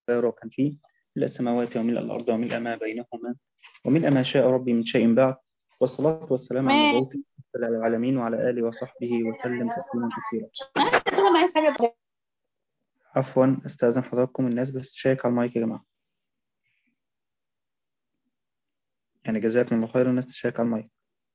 مباركا فيه ملء السماوات وملء الأرض وملء ما بينهما وملء ما شاء ربي من شيء بعد والصلاة والسلام على المبعوث العالمين وعلى آله وصحبه وسلم تسليما كثيرا عفوا استاذن حضراتكم الناس بس تشيك على المايك يا جماعة يعني جزاكم الله خير الناس تشيك على المايك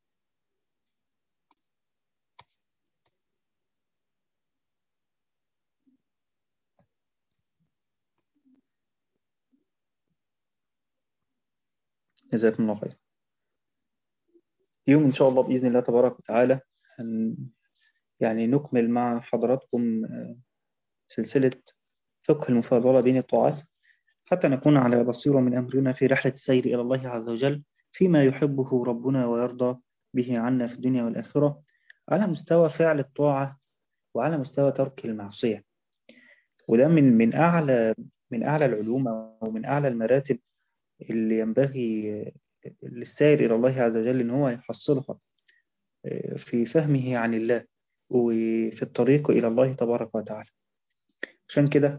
جزاكم الله خير يوم إن شاء الله بإذن الله تبارك وتعالى يعني نكمل مع حضراتكم سلسلة فقه المفاضلة بين الطاعات حتى نكون على بصيرة من أمرنا في رحلة السير إلى الله عز وجل فيما يحبه ربنا ويرضى به عنا في الدنيا والآخرة على مستوى فعل الطاعة وعلى مستوى ترك المعصية وده من من أعلى من أعلى العلوم أو من أعلى المراتب اللي ينبغي للسائر إلى الله عز وجل إن هو يحصلها في فهمه عن الله وفي الطريق إلى الله تبارك وتعالى عشان كده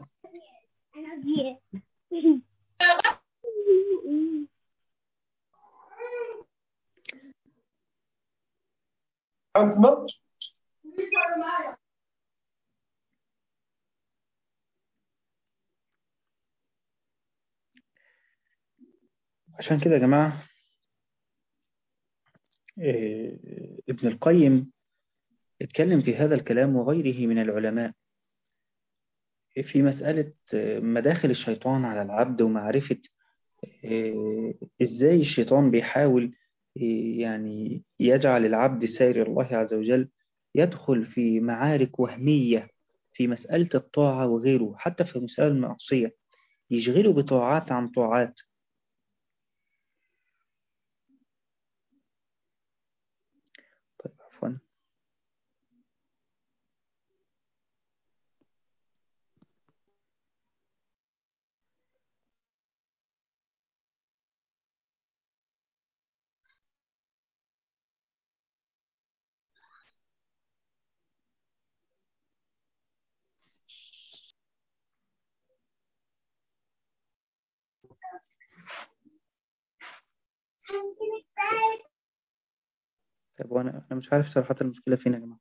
عشان كده يا جماعة ابن القيم اتكلم في هذا الكلام وغيره من العلماء في مسألة مداخل الشيطان على العبد ومعرفة ازاي الشيطان بيحاول يعني يجعل العبد سائر الله عز وجل يدخل في معارك وهمية في مسألة الطاعة وغيره حتى في مسألة المعصية يشغله بطاعات عن طاعات طيب عفوا طيب وانا انا مش عارف صراحة المشكلة فين يا جماعة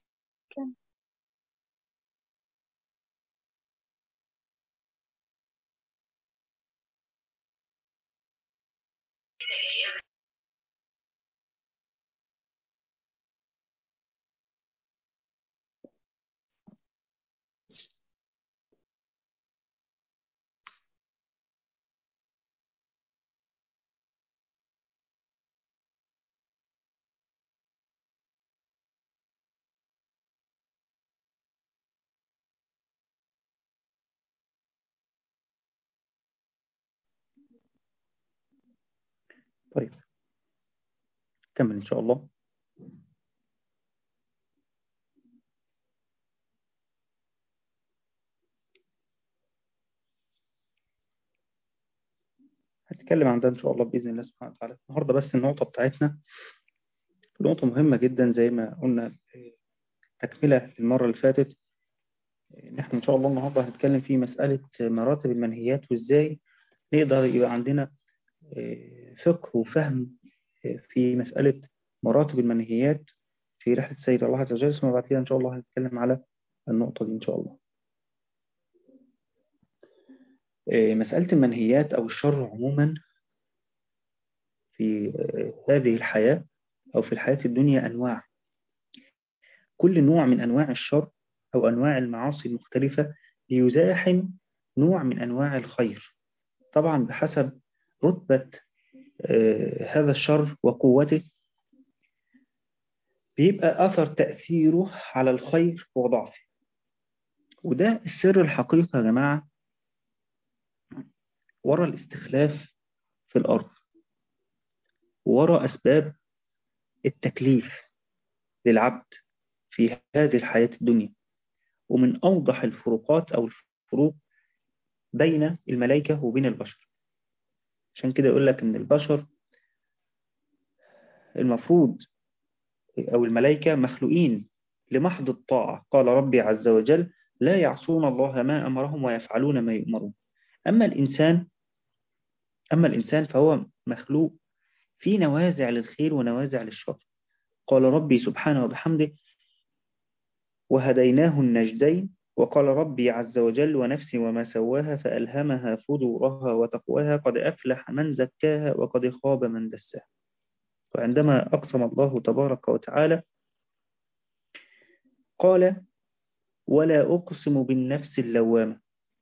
طيب كمل إن شاء الله هنتكلم عن ده إن شاء الله بإذن الله سبحانه وتعالى النهاردة بس النقطة بتاعتنا نقطة مهمة جدا زي ما قلنا تكملة المرة اللي فاتت نحن إن شاء الله النهاردة هنتكلم في مسألة مراتب المنهيات وإزاي نقدر يبقى عندنا فقه وفهم في مسألة مراتب المنهيات في رحلة سيد الله عز وجل ثم بعد كده إن شاء الله هنتكلم على النقطة دي إن شاء الله مسألة المنهيات أو الشر عموما في هذه الحياة أو في الحياة الدنيا أنواع كل نوع من أنواع الشر أو أنواع المعاصي المختلفة ليزاحم نوع من أنواع الخير طبعا بحسب رتبة هذا الشر وقوته بيبقى أثر تأثيره على الخير وضعفه وده السر الحقيقي يا جماعة وراء الاستخلاف في الأرض وراء أسباب التكليف للعبد في هذه الحياة الدنيا ومن أوضح الفروقات أو الفروق بين الملائكة وبين البشر عشان كده يقول لك إن البشر المفروض أو الملائكة مخلوقين لمحض الطاعة قال ربي عز وجل لا يعصون الله ما أمرهم ويفعلون ما يؤمرون أما الإنسان أما الإنسان فهو مخلوق في نوازع للخير ونوازع للشر قال ربي سبحانه وبحمده وهديناه النجدين وقال ربي عز وجل ونفسي وما سواها فألهمها فجورها وتقواها قد أفلح من زكاها وقد خاب من دساها وعندما أقسم الله تبارك وتعالى قال ولا أقسم بالنفس اللوامة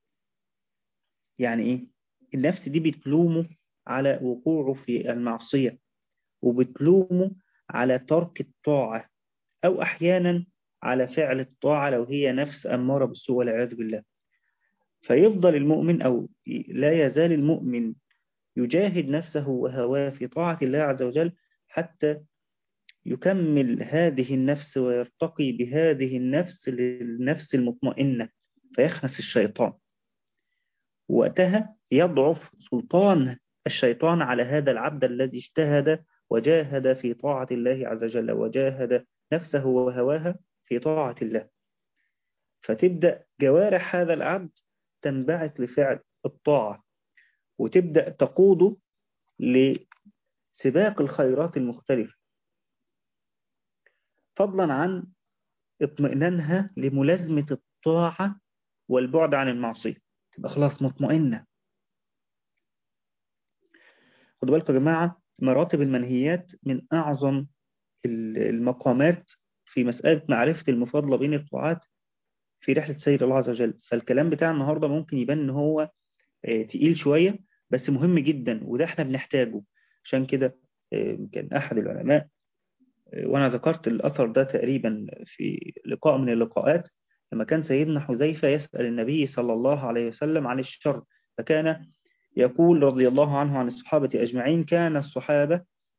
يعني إيه؟ النفس دي بتلومه على وقوعه في المعصية وبتلومه على ترك الطاعة أو أحيانا على فعل الطاعة لو هي نفس أمارة بالسوء والعياذ بالله فيفضل المؤمن أو لا يزال المؤمن يجاهد نفسه وهواه في طاعة الله عز وجل حتى يكمل هذه النفس ويرتقي بهذه النفس للنفس المطمئنة فيخنس الشيطان وقتها يضعف سلطان الشيطان على هذا العبد الذي اجتهد وجاهد في طاعة الله عز وجل وجاهد نفسه وهواها في طاعة الله فتبدأ جوارح هذا العبد تنبعث لفعل الطاعة وتبدأ تقوده لسباق الخيرات المختلفة فضلا عن اطمئنانها لملازمة الطاعة والبعد عن المعصية تبقى خلاص مطمئنة خدوا بالكم يا جماعة مراتب المنهيات من أعظم المقامات في مسألة معرفة المفاضلة بين الطاعات في رحلة سير الله عز وجل فالكلام بتاع النهاردة ممكن يبان ان هو تقيل شوية بس مهم جدا وده احنا بنحتاجه عشان كده كان أحد العلماء وأنا ذكرت الأثر ده تقريبا في لقاء من اللقاءات لما كان سيدنا حذيفة يسأل النبي صلى الله عليه وسلم عن الشر فكان يقول رضي الله عنه عن الصحابة أجمعين كان الصحابة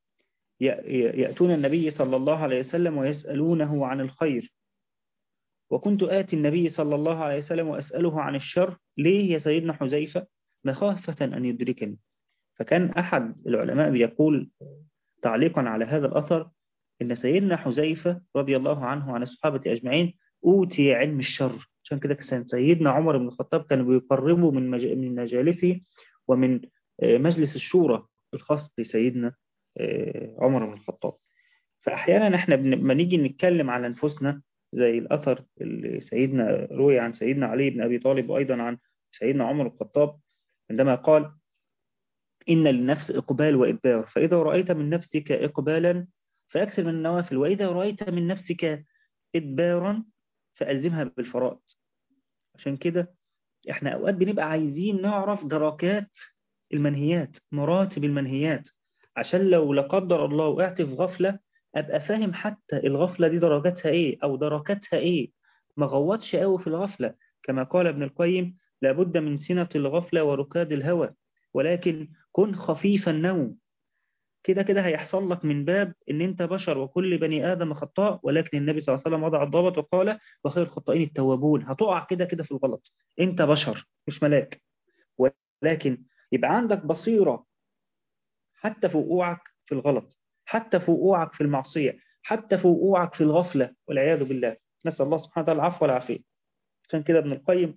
يأتون النبي صلى الله عليه وسلم ويسألونه عن الخير وكنت آتي النبي صلى الله عليه وسلم وأسأله عن الشر ليه يا سيدنا حذيفة مخافة أن يدركني فكان أحد العلماء بيقول تعليقا على هذا الأثر إن سيدنا حذيفة رضي الله عنه عن الصحابة أجمعين أوتي علم الشر عشان كده كان سيدنا عمر بن الخطاب كان بيقربه من من مجالسه ومن مجلس الشورى الخاص بسيدنا عمر بن الخطاب فأحيانا احنا لما نيجي نتكلم على أنفسنا زي الأثر اللي سيدنا روي عن سيدنا علي بن أبي طالب وأيضا عن سيدنا عمر بن الخطاب عندما قال إن للنفس إقبال وإدبار فإذا رأيت من نفسك إقبالا فأكثر من النوافل وإذا رأيت من نفسك إدبارا فألزمها بالفرائض عشان كده احنا أوقات بنبقى عايزين نعرف دركات المنهيات مراتب المنهيات عشان لو لا قدر الله وقعت في غفلة أبقى فاهم حتى الغفلة دي درجاتها إيه أو دركاتها إيه ما غوطش قوي في الغفلة كما قال ابن القيم لابد من سنة الغفلة وركاد الهوى ولكن كن خفيف النوم كده كده هيحصل لك من باب ان انت بشر وكل بني ادم خطاء ولكن النبي صلى الله عليه وسلم وضع الضابط وقال وخير الخطائين التوابون هتقع كده كده في الغلط انت بشر مش ملاك ولكن يبقى عندك بصيرة حتى في وقوعك في الغلط حتى في وقوعك في المعصية حتى في وقوعك في الغفلة والعياذ بالله نسأل الله سبحانه وتعالى العفو والعافية عشان كده ابن القيم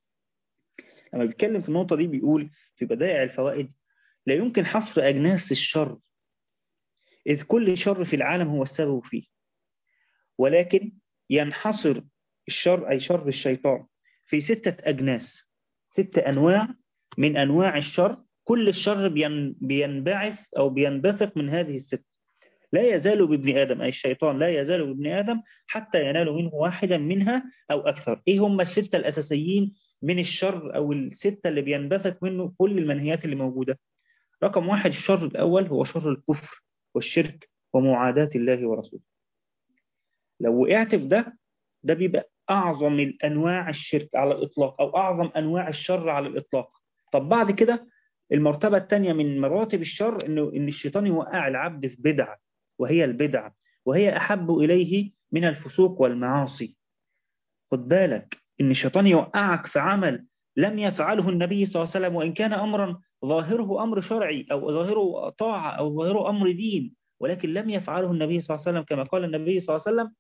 لما بيتكلم في النقطة دي بيقول في بدائع الفوائد لا يمكن حصر أجناس الشر إذ كل شر في العالم هو السبب فيه ولكن ينحصر الشر أي شر الشيطان في ستة أجناس ستة أنواع من أنواع الشر كل الشر بينبعث أو بينبثق من هذه الستة لا يزال بابن آدم أي الشيطان لا يزال بابن آدم حتى ينال منه واحدا منها أو أكثر إيه هم الستة الأساسيين من الشر أو الستة اللي بينبثق منه كل المنهيات اللي موجودة رقم واحد الشر الأول هو شر الكفر والشرك ومعاداة الله ورسوله لو وقعت في ده ده بيبقى أعظم الأنواع الشرك على الإطلاق أو أعظم أنواع الشر على الإطلاق طب بعد كده المرتبة الثانية من مراتب الشر إنه إن الشيطان يوقع العبد في بدعة وهي البدعة وهي أحب إليه من الفسوق والمعاصي خد بالك إن الشيطان يوقعك في عمل لم يفعله النبي صلى الله عليه وسلم وإن كان أمرا ظاهره أمر شرعي أو ظاهره طاعة أو ظاهره أمر دين ولكن لم يفعله النبي صلى الله عليه وسلم كما قال النبي صلى الله عليه وسلم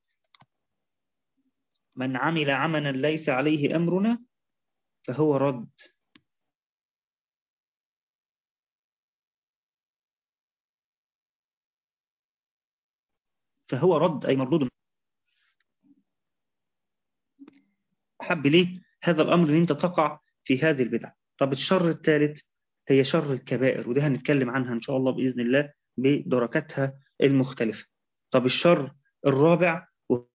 من عمل عملا ليس عليه أمرنا فهو رد فهو رد أي مردود أحب ليه هذا الأمر أن أنت تقع في هذه البدع طب الشر الثالث هي شر الكبائر وده هنتكلم عنها إن شاء الله بإذن الله بدركاتها المختلفة طب الشر الرابع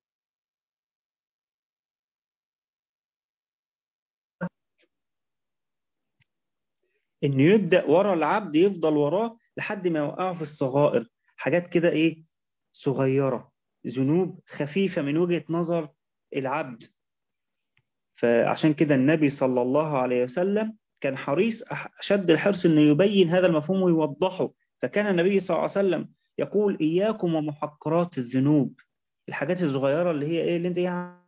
إنه يبدأ ورا العبد يفضل وراه لحد ما يوقعه في الصغائر حاجات كده إيه صغيرة ذنوب خفيفة من وجهة نظر العبد فعشان كده النبي صلى الله عليه وسلم كان حريص أشد الحرص أنه يبين هذا المفهوم ويوضحه فكان النبي صلى الله عليه وسلم يقول إياكم ومحقرات الذنوب الحاجات الصغيرة اللي هي إيه اللي انت يعني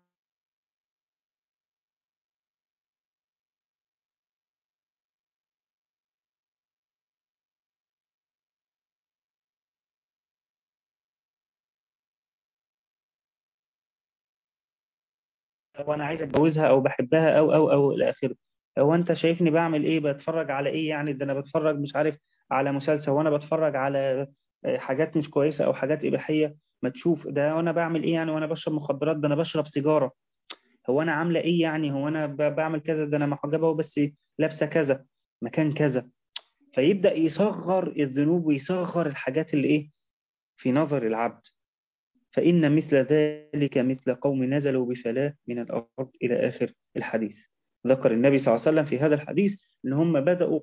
وانا عايز اتجوزها او بحبها او او او الى اخره هو انت شايفني بعمل ايه بتفرج على ايه يعني ده انا بتفرج مش عارف على مسلسل وانا بتفرج على حاجات مش كويسة او حاجات اباحية ما تشوف ده وانا بعمل ايه يعني وانا بشرب مخدرات ده انا بشرب سيجارة هو انا عاملة ايه يعني هو انا بعمل كذا ده انا محجبة بس لابسة كذا مكان كذا فيبدأ يصغر الذنوب ويصغر الحاجات اللي ايه في نظر العبد فإن مثل ذلك مثل قوم نزلوا بفلاة من الأرض إلى آخر الحديث ذكر النبي صلى الله عليه وسلم في هذا الحديث أن هم بدأوا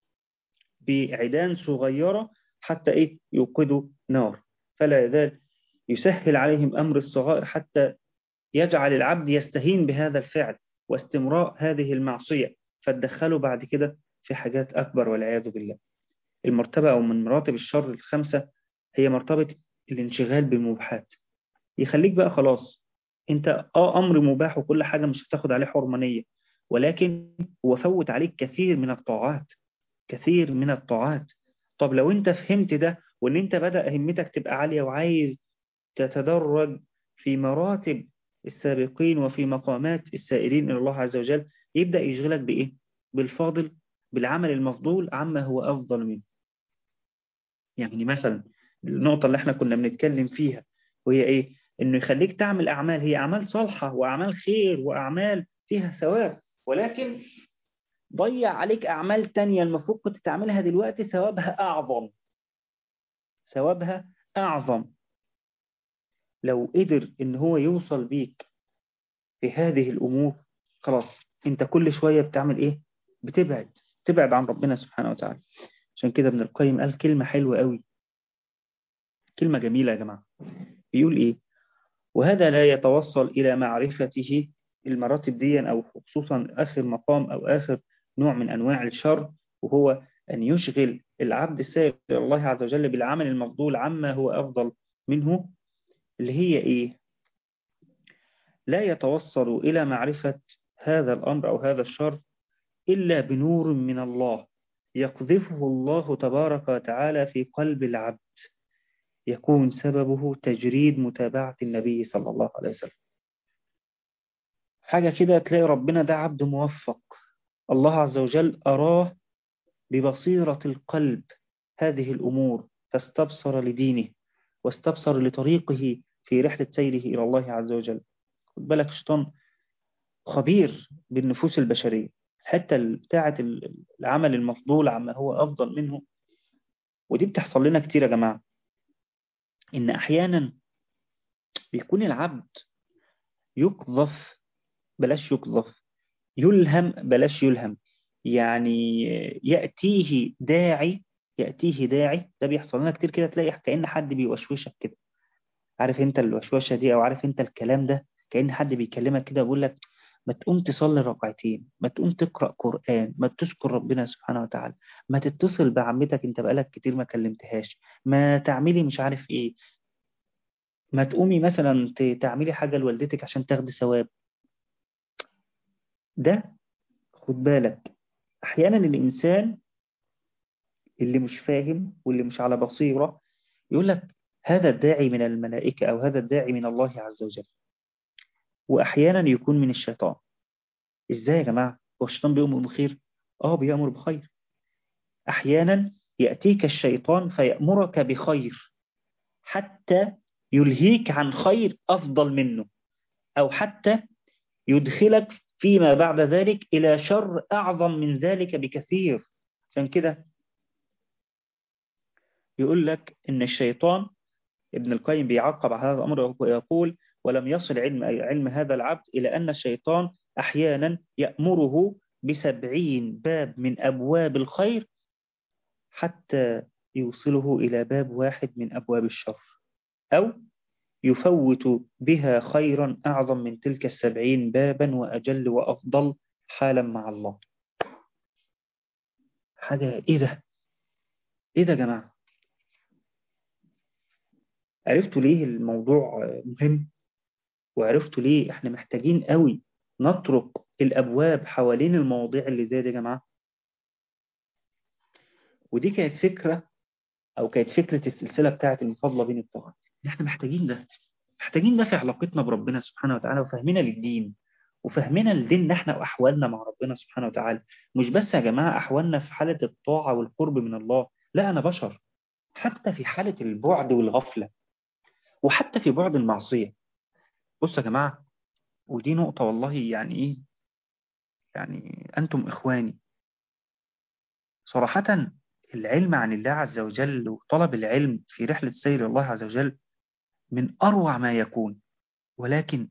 بعيدان صغيرة حتى إيه يوقدوا نار فلا يزال يسهل عليهم أمر الصغائر حتى يجعل العبد يستهين بهذا الفعل واستمراء هذه المعصية فتدخلوا بعد كده في حاجات أكبر والعياذ بالله المرتبة أو من مراتب الشر الخمسة هي مرتبة الانشغال بالمباحات يخليك بقى خلاص انت اه امر مباح وكل حاجة مش هتاخد عليه حرمانية ولكن هو فوت عليك كثير من الطاعات كثير من الطاعات طب لو انت فهمت ده وان انت بدأ همتك تبقى عالية وعايز تتدرج في مراتب السابقين وفي مقامات السائرين إلى الله عز وجل يبدأ يشغلك بإيه؟ بالفاضل بالعمل المفضول عما هو أفضل منه يعني مثلا النقطة اللي احنا كنا بنتكلم فيها وهي إيه؟ إنه يخليك تعمل أعمال هي أعمال صالحة وأعمال خير وأعمال فيها ثواب ولكن ضيع عليك أعمال تانية المفروض كنت تعملها دلوقتي ثوابها أعظم ثوابها أعظم لو قدر إن هو يوصل بيك في هذه الأمور خلاص أنت كل شوية بتعمل إيه بتبعد تبعد عن ربنا سبحانه وتعالى عشان كده ابن القيم قال كلمة حلوة قوي كلمة جميلة يا جماعة بيقول إيه وهذا لا يتوصل إلى معرفته المراتب دي أو خصوصا آخر مقام أو آخر نوع من أنواع الشر وهو أن يشغل العبد السائر إلى الله عز وجل بالعمل المفضول عما هو أفضل منه اللي هي إيه لا يتوصل إلى معرفة هذا الأمر أو هذا الشر إلا بنور من الله يقذفه الله تبارك وتعالى في قلب العبد يكون سببه تجريد متابعة النبي صلى الله عليه وسلم حاجة كده تلاقي ربنا ده عبد موفق الله عز وجل أراه ببصيرة القلب هذه الأمور فاستبصر لدينه واستبصر لطريقه في رحلة سيره إلى الله عز وجل خد بالك الشيطان خبير بالنفوس البشرية حتى بتاعة العمل المفضول عما هو أفضل منه ودي بتحصل لنا كتير يا جماعة إن أحيانا بيكون العبد يقذف بلاش يقذف يلهم بلاش يلهم يعني يأتيه داعي يأتيه داعي ده بيحصل لنا كتير كده تلاقي كأن حد بيوشوشك كده عارف انت الوشوشة دي او عارف انت الكلام ده كأن حد بيكلمك كده بيقول لك ما تقوم تصلي ركعتين ما تقوم تقرأ قرآن ما تذكر ربنا سبحانه وتعالى ما تتصل بعمتك انت بقالك كتير ما كلمتهاش ما تعملي مش عارف ايه ما تقومي مثلا تعملي حاجة لوالدتك عشان تاخدي ثواب ده خد بالك احيانا الانسان اللي مش فاهم واللي مش على بصيرة يقول لك هذا الداعي من الملائكة أو هذا الداعي من الله عز وجل وأحيانا يكون من الشيطان إزاي يا جماعة هو الشيطان بيأمر بخير آه بيأمر بخير أحيانا يأتيك الشيطان فيأمرك بخير حتى يلهيك عن خير أفضل منه أو حتى يدخلك فيما بعد ذلك إلى شر أعظم من ذلك بكثير عشان كده يقول لك إن الشيطان ابن القيم بيعقب على هذا الأمر ويقول ولم يصل علم, علم هذا العبد إلى أن الشيطان أحيانا يأمره بسبعين باب من أبواب الخير حتى يوصله إلى باب واحد من أبواب الشر أو يفوت بها خيرا أعظم من تلك السبعين بابا وأجل وأفضل حالا مع الله حاجة إيه ده إيه ده يا جماعة عرفتوا ليه الموضوع مهم وعرفتوا ليه احنا محتاجين قوي نطرق الأبواب حوالين المواضيع اللي زي دي يا جماعة ودي كانت فكرة أو كانت فكرة السلسلة بتاعة المفاضلة بين الطاعات احنا محتاجين ده محتاجين ده في علاقتنا بربنا سبحانه وتعالى وفهمنا للدين وفهمنا لديننا احنا وأحوالنا مع ربنا سبحانه وتعالى مش بس يا جماعة أحوالنا في حالة الطاعة والقرب من الله لا أنا بشر حتى في حالة البعد والغفلة وحتى في بعد المعصية بصوا يا جماعة ودي نقطة والله يعني إيه يعني أنتم إخواني صراحة العلم عن الله عز وجل وطلب العلم في رحلة سير الله عز وجل من أروع ما يكون ولكن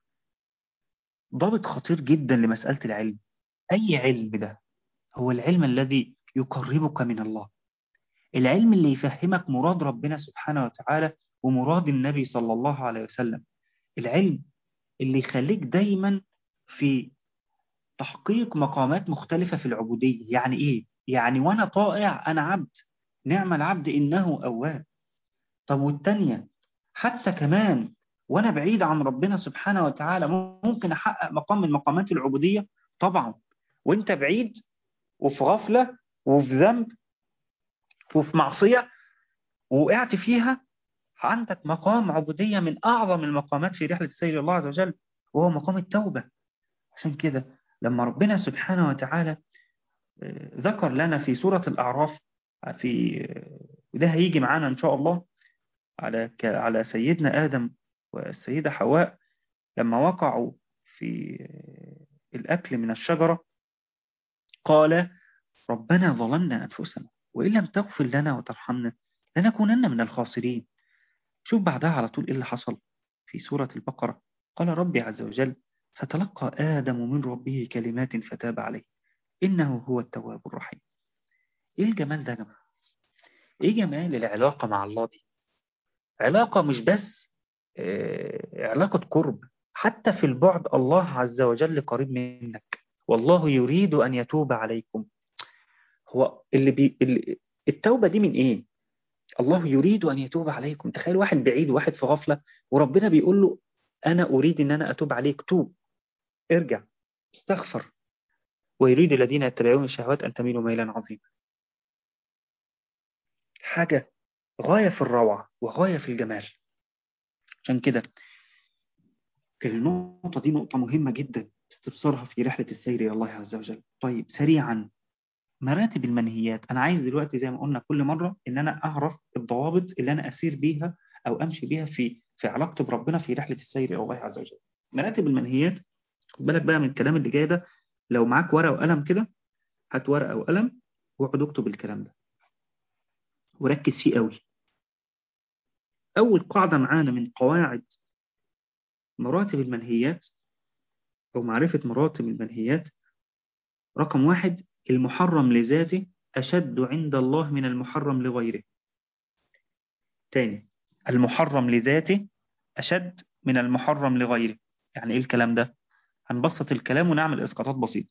ضابط خطير جدا لمسألة العلم أي علم ده هو العلم الذي يقربك من الله العلم اللي يفهمك مراد ربنا سبحانه وتعالى ومراد النبي صلى الله عليه وسلم العلم اللي يخليك دايما في تحقيق مقامات مختلفة في العبودية يعني إيه؟ يعني وأنا طائع أنا عبد نعم العبد إنه أواب طب والتانية حتى كمان وأنا بعيد عن ربنا سبحانه وتعالى ممكن أحقق مقام من مقامات العبودية طبعا وانت بعيد وفي غفلة وفي ذنب وفي معصية وقعت فيها عندك مقام عبودية من أعظم المقامات في رحلة السير الله عز وجل وهو مقام التوبة عشان كده لما ربنا سبحانه وتعالى ذكر لنا في سورة الأعراف في وده هيجي معانا إن شاء الله على على سيدنا آدم والسيدة حواء لما وقعوا في الأكل من الشجرة قال ربنا ظلمنا أنفسنا وإن لم تغفر لنا وترحمنا لنكونن من الخاسرين شوف بعدها على طول إيه اللي حصل في سورة البقرة قال ربي عز وجل فتلقى آدم من ربه كلمات فتاب عليه إنه هو التواب الرحيم إيه الجمال ده يا جماعة إيه جمال العلاقة مع الله دي علاقة مش بس آه علاقة قرب حتى في البعد الله عز وجل قريب منك والله يريد أن يتوب عليكم هو اللي بي... اللي... التوبة دي من إيه الله يريد أن يتوب عليكم تخيل واحد بعيد وواحد في غفلة وربنا بيقول له أنا أريد أن أنا أتوب عليك توب ارجع استغفر ويريد الذين يتبعون الشهوات أن تميلوا ميلا عظيما حاجة غاية في الروعة وغاية في الجمال عشان كده النقطة دي نقطة مهمة جدا استبصارها في رحلة السير إلى الله عز وجل طيب سريعا مراتب المنهيات أنا عايز دلوقتي زي ما قلنا كل مرة إن أنا أعرف الضوابط اللي أنا أسير بيها أو أمشي بيها في في علاقتي بربنا في رحلة السير إلى الله عز وجل مراتب المنهيات خد بالك بقى من الكلام اللي جاي ده لو معاك ورقة وقلم كده هات ورقة وقلم واقعد اكتب الكلام ده وركز فيه قوي أول قاعدة معانا من قواعد مراتب المنهيات أو معرفة مراتب المنهيات رقم واحد المحرم لذاته أشد عند الله من المحرم لغيره تاني المحرم لذاته أشد من المحرم لغيره يعني إيه الكلام ده؟ هنبسط الكلام ونعمل إسقاطات بسيطة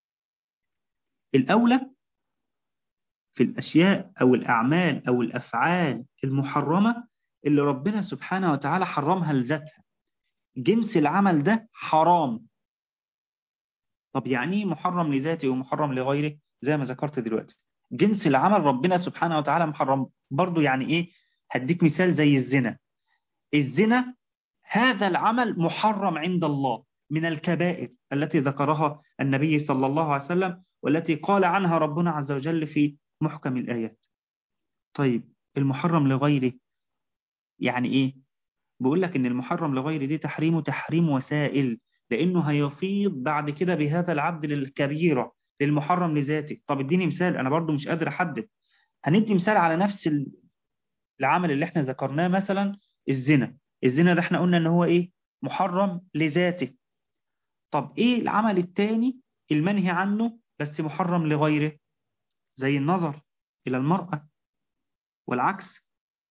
الأولى في الأشياء أو الأعمال أو الأفعال المحرمة اللي ربنا سبحانه وتعالى حرمها لذاتها جنس العمل ده حرام طب يعني ايه محرم لذاته ومحرم لغيره زي ما ذكرت دلوقتي جنس العمل ربنا سبحانه وتعالى محرم برضو يعني ايه هديك مثال زي الزنا الزنا هذا العمل محرم عند الله من الكبائر التي ذكرها النبي صلى الله عليه وسلم والتي قال عنها ربنا عز وجل في محكم الآيات طيب المحرم لغيره يعني ايه بيقول لك إن المحرم لغير دي تحريمه تحريم وسائل لأنه هيفيض بعد كده بهذا العبد للكبيرة للمحرم لذاته طب اديني مثال أنا برضو مش قادر أحدد هندي مثال على نفس العمل اللي احنا ذكرناه مثلا الزنا الزنا ده احنا قلنا ان هو ايه محرم لذاته طب ايه العمل التاني المنهي عنه بس محرم لغيره زي النظر إلى المرأة والعكس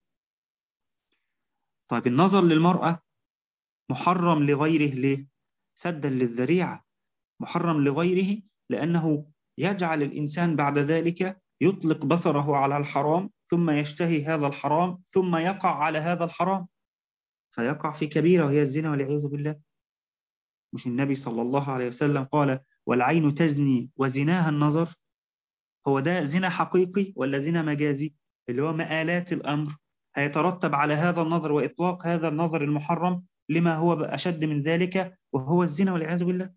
طيب النظر للمرأة محرم لغيره ليه سدا للذريعة محرم لغيره لأنه يجعل الإنسان بعد ذلك يطلق بصره على الحرام ثم يشتهي هذا الحرام ثم يقع على هذا الحرام فيقع في كبيرة وهي الزنا والعياذ بالله مش النبي صلى الله عليه وسلم قال والعين تزني وزناها النظر هو ده زنا حقيقي ولا زنا مجازي اللي هو مآلات الأمر هيترتب على هذا النظر وإطلاق هذا النظر المحرم لما هو أشد من ذلك وهو الزنا والعياذ بالله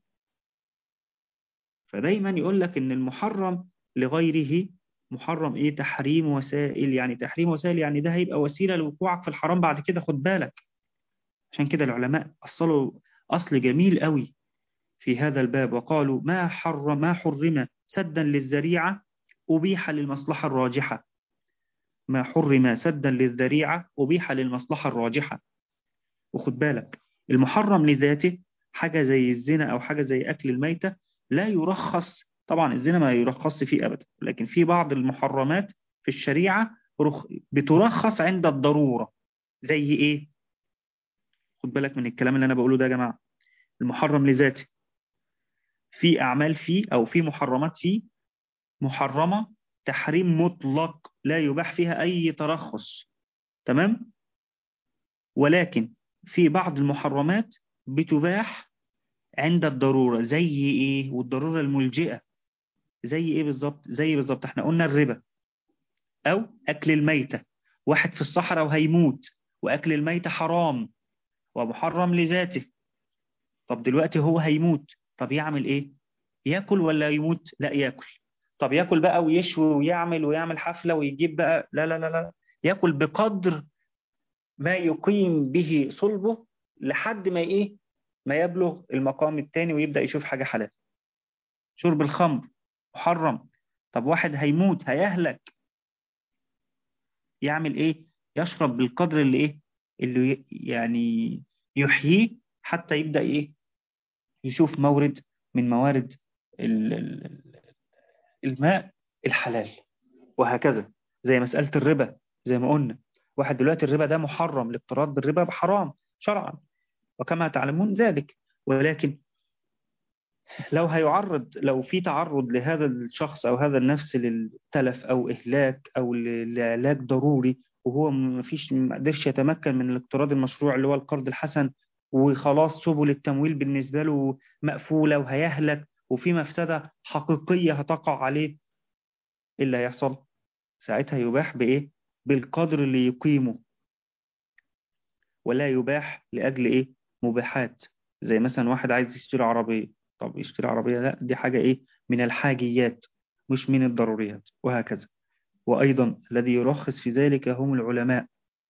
فدايما يقول لك إن المحرم لغيره محرم إيه تحريم وسائل يعني تحريم وسائل يعني ده هيبقى وسيلة لوقوعك في الحرام بعد كده خد بالك عشان كده العلماء أصلوا أصل جميل قوي في هذا الباب وقالوا ما حرم ما حرم سدا للذريعة أبيح للمصلحة الراجحة ما حرم سدا للذريعة أبيح للمصلحة الراجحة وخد بالك المحرم لذاته حاجة زي الزنا أو حاجة زي أكل الميتة لا يرخص طبعا الزنا ما يرخص فيه أبدا لكن في بعض المحرمات في الشريعة بترخص عند الضرورة زي إيه خد بالك من الكلام اللي أنا بقوله ده يا جماعة المحرم لذاته في أعمال فيه أو في محرمات فيه محرمة تحريم مطلق لا يباح فيها أي ترخص تمام ولكن في بعض المحرمات بتباح عند الضرورة زي إيه والضرورة الملجئة زي إيه بالظبط زي بالظبط احنا قلنا الربا أو أكل الميتة واحد في الصحراء وهيموت وأكل الميتة حرام ومحرم لذاته طب دلوقتي هو هيموت طب يعمل إيه يأكل ولا يموت لا يأكل طب يأكل بقى ويشوي ويعمل ويعمل حفلة ويجيب بقى لا لا لا لا يأكل بقدر ما يقيم به صلبه لحد ما إيه ما يبلغ المقام الثاني ويبدأ يشوف حاجة حلال شرب الخمر محرم طب واحد هيموت هيهلك يعمل ايه يشرب بالقدر اللي ايه اللي يعني يحييه حتى يبدأ ايه يشوف مورد من موارد الماء الحلال وهكذا زي مسألة الربا زي ما قلنا واحد دلوقتي الربا ده محرم الاقتراض بالربا حرام شرعا وكما تعلمون ذلك ولكن لو هيعرض لو في تعرض لهذا الشخص أو هذا النفس للتلف أو إهلاك أو لعلاج ضروري وهو مفيش ما قدرش يتمكن من الاقتراض المشروع اللي هو القرض الحسن وخلاص سبل التمويل بالنسبة له مقفولة وهيهلك وفي مفسدة حقيقية هتقع عليه إيه اللي هيحصل ساعتها يباح بإيه بالقدر اللي يقيمه ولا يباح لأجل إيه مباحات زي مثلا واحد عايز يشتري عربية طب يشتري عربية لا دي حاجة إيه من الحاجيات مش من الضروريات وهكذا وأيضا الذي يرخص في ذلك هم العلماء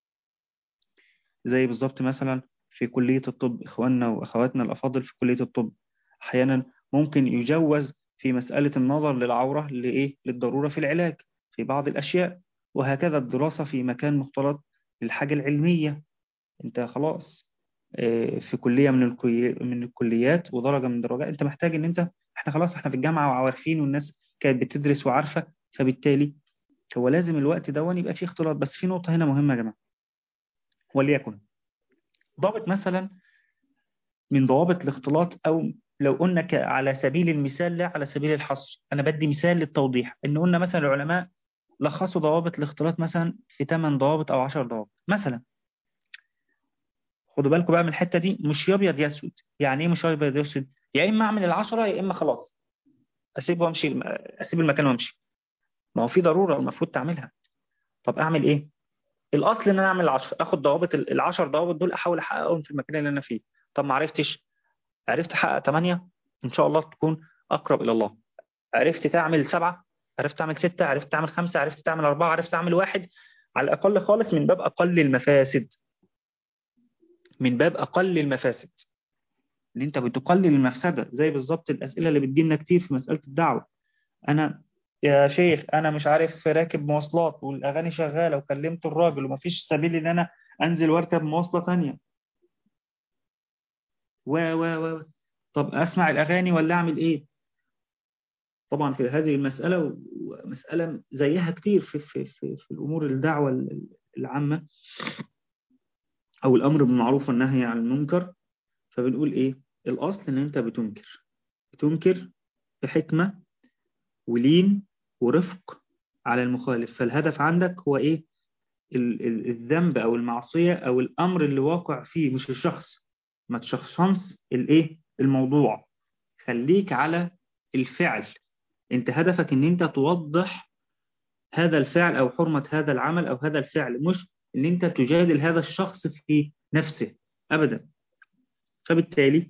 زي بالضبط مثلا في كلية الطب إخواننا وأخواتنا الأفاضل في كلية الطب أحيانا ممكن يجوز في مسألة النظر للعورة لإيه للضرورة في العلاج في بعض الأشياء وهكذا الدراسة في مكان مختلط للحاجة العلمية انت خلاص في كلية من من الكليات ودرجة من الدرجات انت محتاج ان انت احنا خلاص احنا في الجامعة وعارفين والناس كانت بتدرس وعارفة فبالتالي هو لازم الوقت ده يبقى فيه اختلاط بس في نقطة هنا مهمة يا جماعة وليكن ضابط مثلا من ضوابط الاختلاط او لو قلنا على سبيل المثال لا على سبيل الحصر انا بدي مثال للتوضيح ان قلنا مثلا العلماء لخصوا ضوابط الاختلاط مثلا في 8 ضوابط او 10 ضوابط مثلا خدوا بالكم بقى من الحته دي مش ابيض يا اسود يعني ايه مش ابيض يا اسود يا اما اعمل العشرة يا اما خلاص اسيب وامشي اسيب المكان وامشي ما هو في ضروره المفروض تعملها طب اعمل ايه الاصل ان انا اعمل العشر اخد ضوابط العشر ضوابط دول احاول احققهم في المكان اللي انا فيه طب ما عرفتش عرفت احقق 8 ان شاء الله تكون اقرب الى الله عرفت تعمل سبعة عرفت تعمل ستة عرفت تعمل خمسة عرفت تعمل أربعة عرفت تعمل واحد على الأقل خالص من باب أقل المفاسد من باب أقل المفاسد ان انت بتقلل المفسدة زي بالظبط الأسئلة اللي بتجيلنا كتير في مسألة الدعوة أنا يا شيخ أنا مش عارف راكب مواصلات والأغاني شغالة وكلمت الراجل ومفيش سبيل إن أنا أنزل واركب مواصلة تانية و و و طب أسمع الأغاني ولا أعمل إيه طبعا في هذه المسألة ومسألة زيها كتير في, في, في, في الأمور الدعوة العامة أو الأمر بالمعروف والنهي عن المنكر فبنقول إيه الأصل إن أنت بتنكر بتنكر بحكمة ولين ورفق على المخالف فالهدف عندك هو إيه الذنب أو المعصية أو الأمر اللي واقع فيه مش الشخص ما تشخصنش الإيه الموضوع خليك على الفعل انت هدفك ان انت توضح هذا الفعل او حرمة هذا العمل او هذا الفعل مش ان انت تجادل هذا الشخص في نفسه ابدا فبالتالي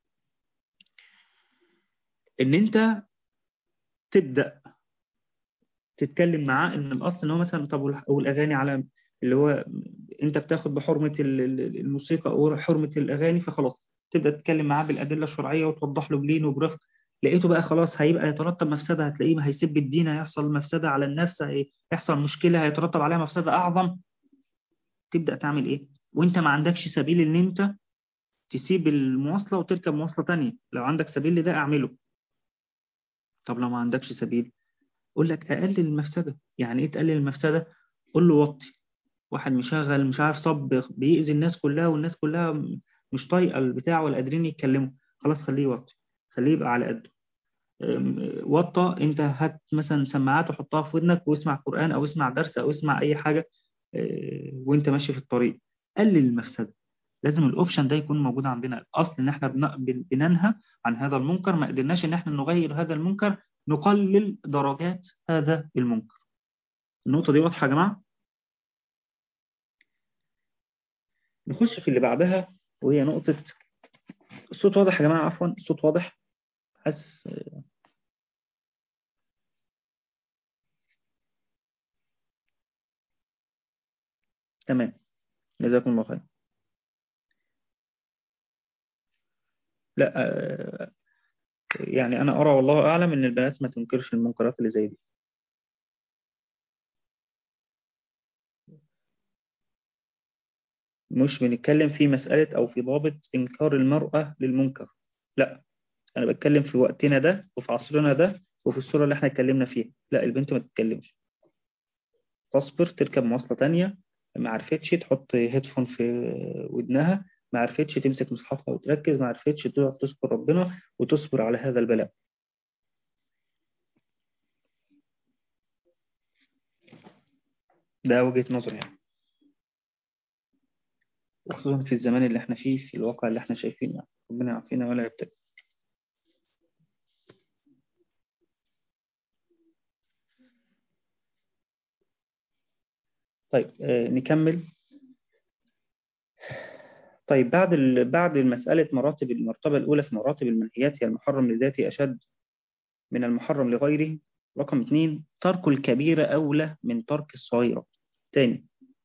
ان انت تبدأ تتكلم معاه ان الاصل ان هو مثلا طب والاغاني على اللي هو انت بتاخد بحرمة الموسيقى او حرمة الاغاني فخلاص تبدأ تتكلم معاه بالادلة الشرعية وتوضح له بلين وبرفق لقيته بقى خلاص هيبقى يترتب مفسدة هتلاقيه هيسب الدين هيحصل مفسدة على النفس هيحصل مشكلة هيترتب عليها مفسدة أعظم تبدأ تعمل إيه وإنت ما عندكش سبيل إن أنت تسيب المواصلة وتركب مواصلة تانية لو عندك سبيل لده أعمله طب لو ما عندكش سبيل قول لك أقلل المفسدة يعني إيه تقلل المفسدة قول له وطي واحد مشغل مش عارف صب بيأذي الناس كلها والناس كلها مش طايقة البتاع ولا قادرين يتكلموا خلاص خليه يوطي خليه يبقى على قده وطى انت هات مثلا سماعات وحطها في ودنك واسمع قرآن او اسمع درس او اسمع اي حاجة وانت ماشي في الطريق قلل المفسدة لازم الاوبشن ده يكون موجود عندنا الاصل ان احنا بننهى عن هذا المنكر ما قدرناش ان احنا نغير هذا المنكر نقلل درجات هذا المنكر النقطة دي واضحة يا جماعة نخش في اللي بعدها وهي نقطة الصوت واضح يا جماعة عفوا الصوت واضح حاسس تمام جزاكم الله خير لا يعني أنا أرى والله أعلم إن البنات ما تنكرش المنكرات اللي زي دي مش بنتكلم في مسألة أو في ضابط إنكار المرأة للمنكر لا أنا بتكلم في وقتنا ده وفي عصرنا ده وفي الصورة اللي احنا اتكلمنا فيها لا البنت ما تتكلمش تصبر تركب مواصلة تانية ما عرفتش تحط هيدفون في ودنها ما عرفتش تمسك مصحفها وتركز ما عرفتش تقف تذكر ربنا وتصبر على هذا البلاء ده وجهة نظري يعني وخصوصا في الزمان اللي احنا فيه في الواقع اللي احنا شايفينه يعني. ربنا يعافينا ولا يبتلي طيب آه نكمل طيب بعد بعد المسألة مراتب المرتبة الأولى في مراتب المنهيات هي المحرم لذاته أشد من المحرم لغيره رقم اثنين ترك الكبيرة أولى من ترك الصغيرة تاني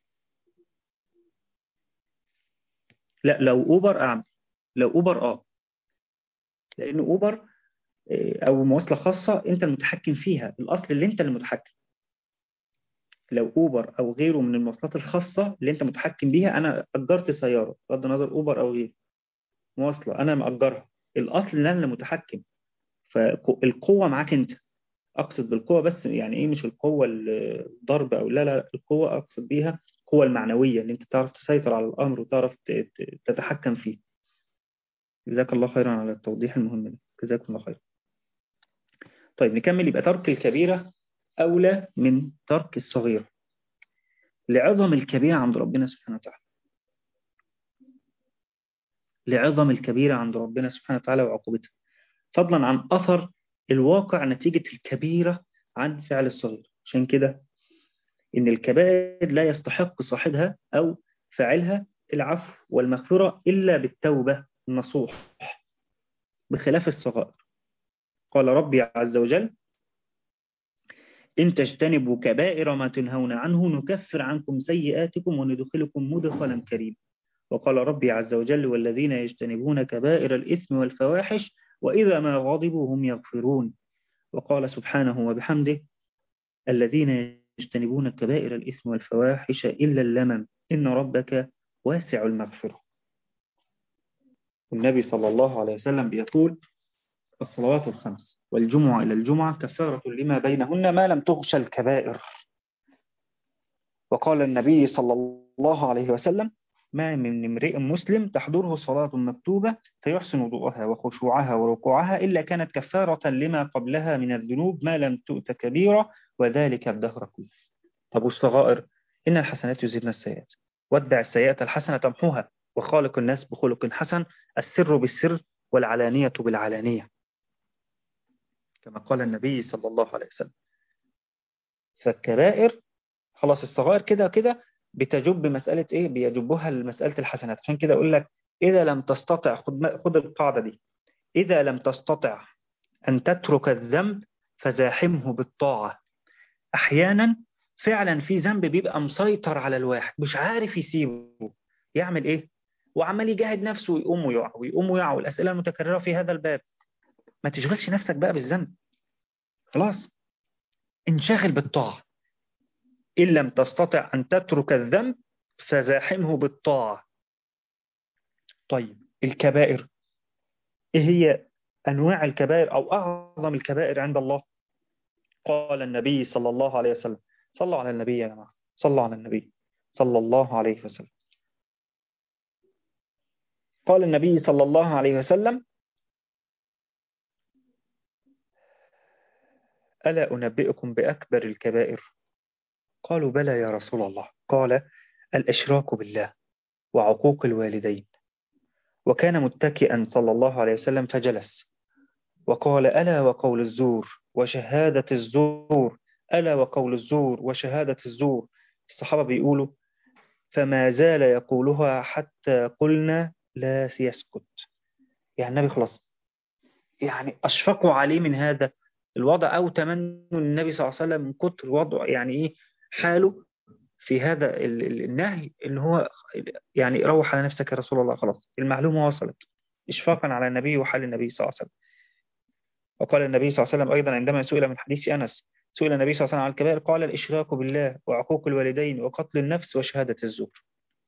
لا لو أوبر أعمل لو أوبر آه لأن أوبر أو مواصلة خاصة أنت المتحكم فيها الأصل اللي أنت المتحكم لو أوبر أو غيره من المواصلات الخاصة اللي أنت متحكم بيها أنا أجرت سيارة بغض النظر أوبر أو غيره مواصلة أنا مأجرها الأصل إن أنا اللي متحكم فالقوة معاك أنت أقصد بالقوة بس يعني إيه مش القوة الضرب أو لا لا القوة أقصد بيها القوة المعنوية اللي أنت تعرف تسيطر على الأمر وتعرف تتحكم فيه جزاك الله خيرا على التوضيح المهم ده جزاك الله خيرا طيب نكمل يبقى ترك الكبيرة أولى من ترك الصغيرة لعظم الكبيرة عند ربنا سبحانه وتعالى لعظم الكبيرة عند ربنا سبحانه وتعالى وعقوبتها فضلا عن أثر الواقع نتيجة الكبيرة عن فعل الصغير عشان كده إن الكبائر لا يستحق صاحبها أو فاعلها العفو والمغفرة إلا بالتوبة النصوح بخلاف الصغائر قال ربي عز وجل إن تجتنبوا كبائر ما تنهون عنه نكفر عنكم سيئاتكم وندخلكم مدخلا كريما وقال ربي عز وجل والذين يجتنبون كبائر الإثم والفواحش وإذا ما غضبوا هم يغفرون وقال سبحانه وبحمده الذين يجتنبون كبائر الإثم والفواحش إلا اللمم إن ربك واسع المغفرة النبي صلى الله عليه وسلم بيقول الصلوات الخمس والجمعة إلى الجمعة كفارة لما بينهن ما لم تغش الكبائر وقال النبي صلى الله عليه وسلم ما من امرئ مسلم تحضره صلاة مكتوبة فيحسن وضوءها وخشوعها وركوعها إلا كانت كفارة لما قبلها من الذنوب ما لم تؤت كبيرة وذلك الدهر كله طب والصغائر إن الحسنات يزيدن السيئات واتبع السيئات الحسنة تمحوها وخالق الناس بخلق حسن السر بالسر والعلانية بالعلانية كما قال النبي صلى الله عليه وسلم فالكبائر خلاص الصغائر كده كده بتجب مسألة إيه بيجبها لمسألة الحسنات عشان كده أقول لك إذا لم تستطع خد, خد القاعدة دي إذا لم تستطع أن تترك الذنب فزاحمه بالطاعة أحيانا فعلا في ذنب بيبقى مسيطر على الواحد مش عارف يسيبه يعمل إيه وعمال يجاهد نفسه ويقوم ويقع ويقوم ويقع والأسئلة المتكررة في هذا الباب ما تشغلش نفسك بقى بالذنب خلاص انشغل بالطاعة إن لم تستطع أن تترك الذنب فزاحمه بالطاعة طيب الكبائر إيه هي أنواع الكبائر أو أعظم الكبائر عند الله قال النبي صلى الله عليه وسلم صلوا على النبي يا جماعة صلوا على النبي صلى الله عليه وسلم قال النبي صلى الله عليه وسلم ألا أنبئكم بأكبر الكبائر قالوا بلى يا رسول الله قال الإشراك بالله وعقوق الوالدين وكان متكئا صلى الله عليه وسلم فجلس وقال ألا وقول الزور وشهادة الزور ألا وقول الزور وشهادة الزور الصحابة بيقولوا فما زال يقولها حتى قلنا لا يسكت يعني النبي خلاص يعني أشفقوا عليه من هذا الوضع أو تمنوا النبي صلى الله عليه وسلم من كتر وضع يعني إيه حاله في هذا النهي إن هو يعني روح على نفسك يا رسول الله خلاص المعلومة وصلت إشفاقا على النبي وحال النبي صلى الله عليه وسلم وقال النبي صلى الله عليه وسلم أيضا عندما سئل من حديث أنس سئل النبي صلى الله عليه وسلم عن الكبائر قال الإشراك بالله وعقوق الوالدين وقتل النفس وشهادة الزور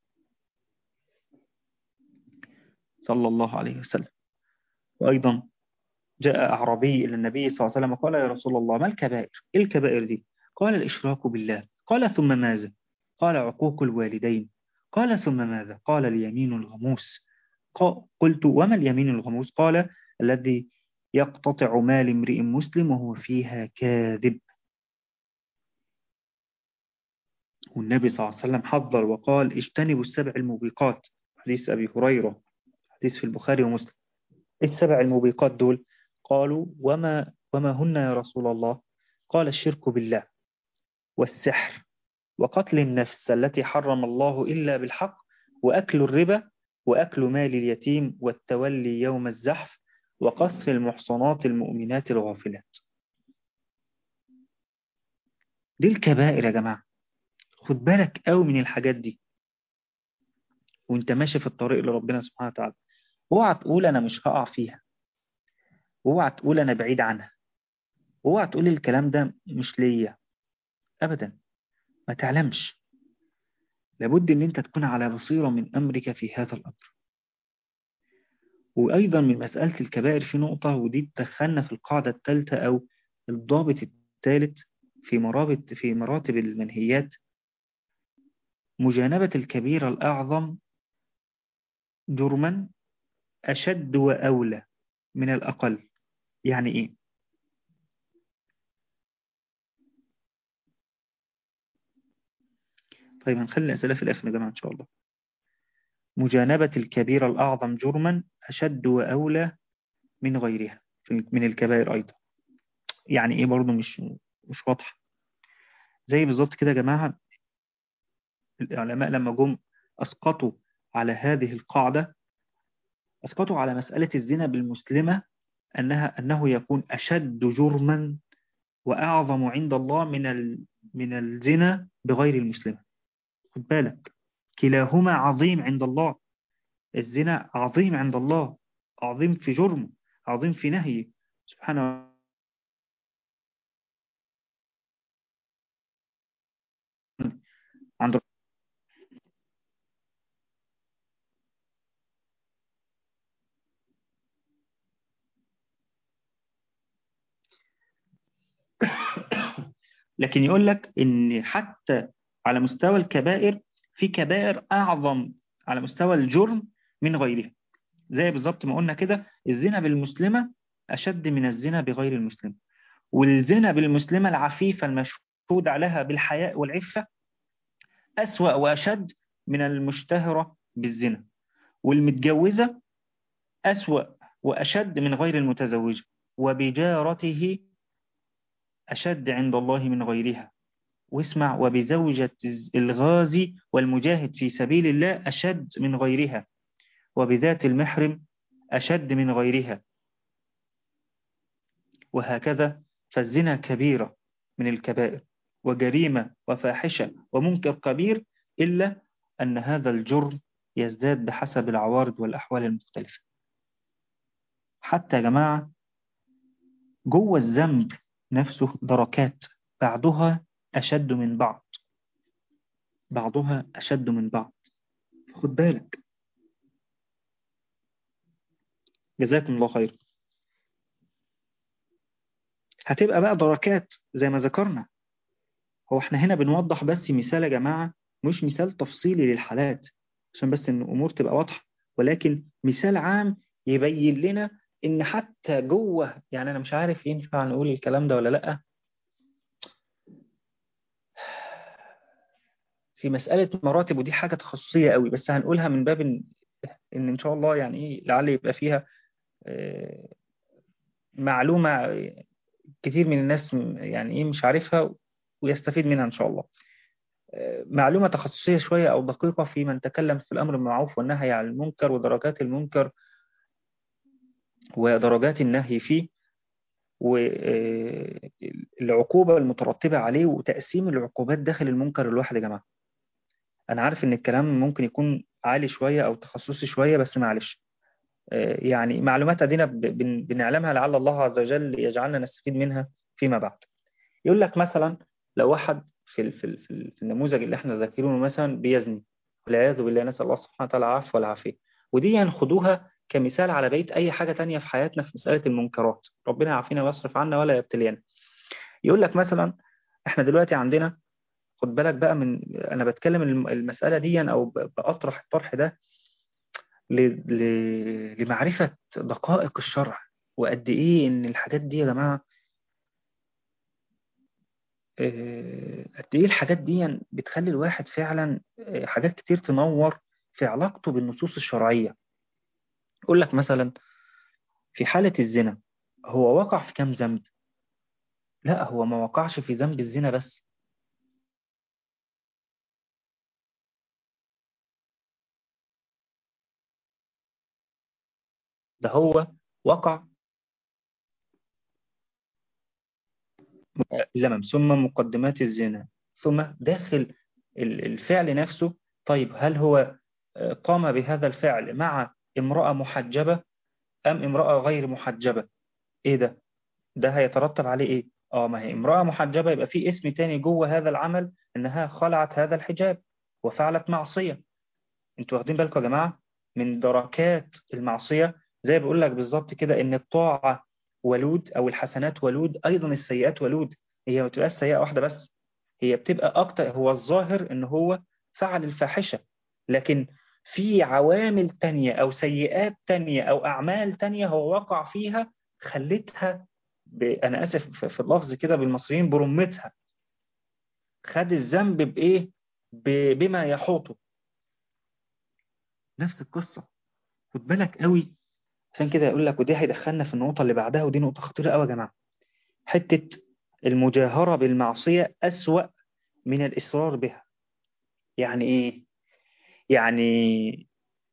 صلى الله عليه وسلم وأيضا جاء أعرابي إلى النبي صلى الله عليه وسلم قال يا رسول الله ما الكبائر إيه الكبائر دي قال الإشراك بالله قال ثم ماذا قال عقوق الوالدين قال ثم ماذا قال اليمين الغموس قلت وما اليمين الغموس قال الذي يقتطع مال امرئ مسلم وهو فيها كاذب والنبي صلى الله عليه وسلم حذر وقال اجتنبوا السبع الموبقات حديث أبي هريرة حديث في البخاري ومسلم السبع الموبقات دول قالوا وما, وما هن يا رسول الله قال الشرك بالله والسحر وقتل النفس التي حرم الله إلا بالحق وأكل الربا وأكل مال اليتيم والتولي يوم الزحف وقصف المحصنات المؤمنات الغافلات دي الكبائر يا جماعة خد بالك قوي من الحاجات دي وانت ماشي في الطريق لربنا سبحانه وتعالى اوعى تقول انا مش هقع فيها اوعى تقول انا بعيد عنها اوعى تقول الكلام ده مش ليا ابدا ما تعلمش لابد ان انت تكون على بصيرة من امرك في هذا الامر وايضا من مسألة الكبائر في نقطة ودي تدخلنا في القاعدة الثالثة او الضابط الثالث في مرابط في مراتب المنهيات مجانبة الكبيرة الأعظم جرما أشد وأولى من الأقل يعني إيه؟ طيب هنخلي الأسئلة في الآخر يا جماعة إن شاء الله مجانبة الكبيرة الأعظم جرما أشد وأولى من غيرها من الكبائر أيضا يعني إيه برضو مش مش واضحة زي بالظبط كده يا جماعة العلماء لما جم أسقطوا على هذه القاعدة أسقطوا على مسألة الزنا بالمسلمة أنها أنه يكون أشد جرما وأعظم عند الله من من الزنا بغير المسلمة خد بالك كلاهما عظيم عند الله الزنا عظيم عند الله عظيم في جرمه عظيم في نهيه سبحانه عند لكن يقول لك ان حتى على مستوى الكبائر في كبائر اعظم على مستوى الجرم من غيرها زي بالظبط ما قلنا كده الزنا بالمسلمة أشد من الزنا بغير المسلم والزنا بالمسلمة العفيفة المشهود عليها بالحياء والعفة أسوأ وأشد من المشتهرة بالزنا والمتجوزة أسوأ وأشد من غير المتزوجة وبجارته أشد عند الله من غيرها واسمع وبزوجة الغازي والمجاهد في سبيل الله أشد من غيرها وبذات المحرم أشد من غيرها وهكذا فالزنا كبيرة من الكبائر وجريمة وفاحشة ومنكر كبير إلا أن هذا الجرم يزداد بحسب العوارض والأحوال المختلفة حتى يا جماعة جوه الذنب نفسه دركات بعضها أشد من بعض بعضها أشد من بعض خد بالك جزاكم الله خير هتبقى بقى دركات زي ما ذكرنا هو احنا هنا بنوضح بس مثال يا جماعة مش مثال تفصيلي للحالات عشان بس ان الامور تبقى واضحة ولكن مثال عام يبين لنا ان حتى جوه يعني انا مش عارف ينفع نقول الكلام ده ولا لا في مسألة مراتب ودي حاجة تخصصية قوي بس هنقولها من باب ان ان, إن شاء الله يعني ايه لعل يبقى فيها معلومة كتير من الناس يعني ايه مش عارفها ويستفيد منها ان شاء الله معلومة تخصصية شوية او دقيقة في من تكلم في الامر بالمعروف والنهي عن المنكر ودرجات المنكر ودرجات النهي فيه والعقوبة المترتبة عليه وتقسيم العقوبات داخل المنكر الواحد يا جماعة أنا عارف إن الكلام ممكن يكون عالي شوية أو تخصصي شوية بس معلش يعني معلومات أدينا بنعلمها لعل الله عز وجل يجعلنا نستفيد منها فيما بعد يقول لك مثلا لو واحد في في في النموذج اللي احنا ذاكرينه مثلا بيزني والعياذ بالله نسأل الله سبحانه وتعالى العفو والعافية ودي ينخدوها كمثال على بقية أي حاجة تانية في حياتنا في مسألة المنكرات ربنا يعافينا ويصرف عنا ولا يبتلينا يقول لك مثلا احنا دلوقتي عندنا خد بالك بقى من أنا بتكلم المسألة دي أو بأطرح الطرح ده لمعرفة دقائق الشرع وقد إيه إن الحاجات دي يا جماعة قد إيه الحاجات دي بتخلي الواحد فعلا حاجات كتير تنور في علاقته بالنصوص الشرعية يقول لك مثلا في حالة الزنا هو وقع في كم ذنب لا هو ما وقعش في ذنب الزنا بس ده هو وقع لمم ثم مقدمات الزنا ثم داخل الفعل نفسه طيب هل هو قام بهذا الفعل مع امرأة محجبة أم امرأة غير محجبة إيه ده ده هيترتب عليه إيه آه ما هي امرأة محجبة يبقى في اسم تاني جوه هذا العمل إنها خلعت هذا الحجاب وفعلت معصية انتوا واخدين بالكم يا جماعة من دركات المعصية زي بقول لك بالظبط كده إن الطاعة ولود أو الحسنات ولود أيضا السيئات ولود هي ما بتبقاش سيئة واحدة بس هي بتبقى أكتر هو الظاهر إن هو فعل الفاحشة لكن في عوامل تانية أو سيئات تانية أو أعمال تانية هو وقع فيها خلتها ب... أنا أسف في اللفظ كده بالمصريين برمتها خد الذنب بإيه ب... بما يحوطه نفس القصة خد بالك قوي عشان كده يقول لك ودي هيدخلنا في النقطة اللي بعدها ودي نقطة خطيرة قوي يا جماعة حتة المجاهرة بالمعصية أسوأ من الإصرار بها يعني إيه يعني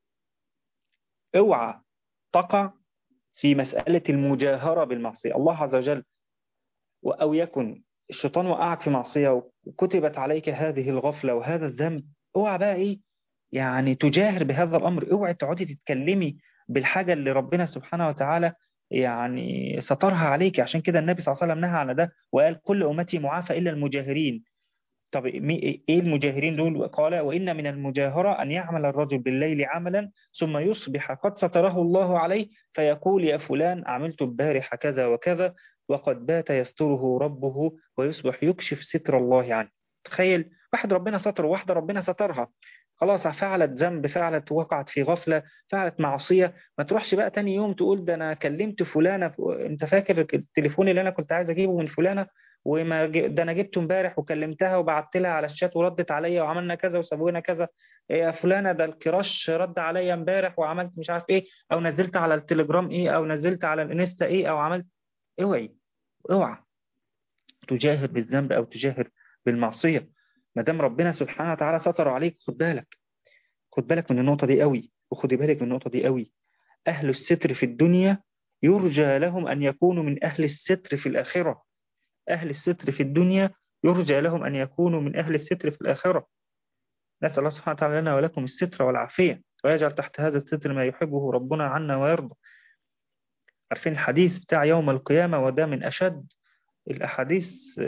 اوعى تقع في مسألة المجاهرة بالمعصية الله عز وجل أو يكن الشيطان وقعك في معصية وكتبت عليك هذه الغفلة وهذا الذنب اوعى بقى إيه يعني تجاهر بهذا الأمر اوعي تقعدي تتكلمي بالحاجة اللي ربنا سبحانه وتعالى يعني سترها عليك عشان كده النبي صلى الله عليه وسلم نهى عن ده وقال كل أمتي معافى إلا المجاهرين طب إيه المجاهرين دول قال وإن من المجاهرة أن يعمل الرجل بالليل عملا ثم يصبح قد ستره الله عليه فيقول يا فلان عملت البارحة كذا وكذا وقد بات يستره ربه ويصبح يكشف ستر الله عنه تخيل واحد ربنا ستره واحدة ربنا سترها خلاص فعلت ذنب فعلت وقعت في غفلة فعلت معصية ما تروحش بقى تاني يوم تقول ده أنا كلمت فلانة انت فاكر التليفون اللي أنا كنت عايز أجيبه من فلانة وما ده انا جبته امبارح وكلمتها وبعت لها على الشات وردت عليا وعملنا كذا وسوينا كذا يا فلانه ده الكراش رد عليا امبارح وعملت مش عارف ايه او نزلت على التليجرام ايه او نزلت على الانستا ايه او عملت اوعي اوعى تجاهر بالذنب او تجاهر بالمعصيه ما دام ربنا سبحانه وتعالى ستر عليك خد بالك خد بالك من النقطه دي قوي وخدي بالك من النقطه دي قوي اهل الستر في الدنيا يرجى لهم ان يكونوا من اهل الستر في الاخره أهل الستر في الدنيا يرجى لهم أن يكونوا من أهل الستر في الآخرة نسأل الله سبحانه وتعالى لنا ولكم الستر والعافية ويجعل تحت هذا الستر ما يحبه ربنا عنا ويرضى عارفين الحديث بتاع يوم القيامة وده من أشد الأحاديث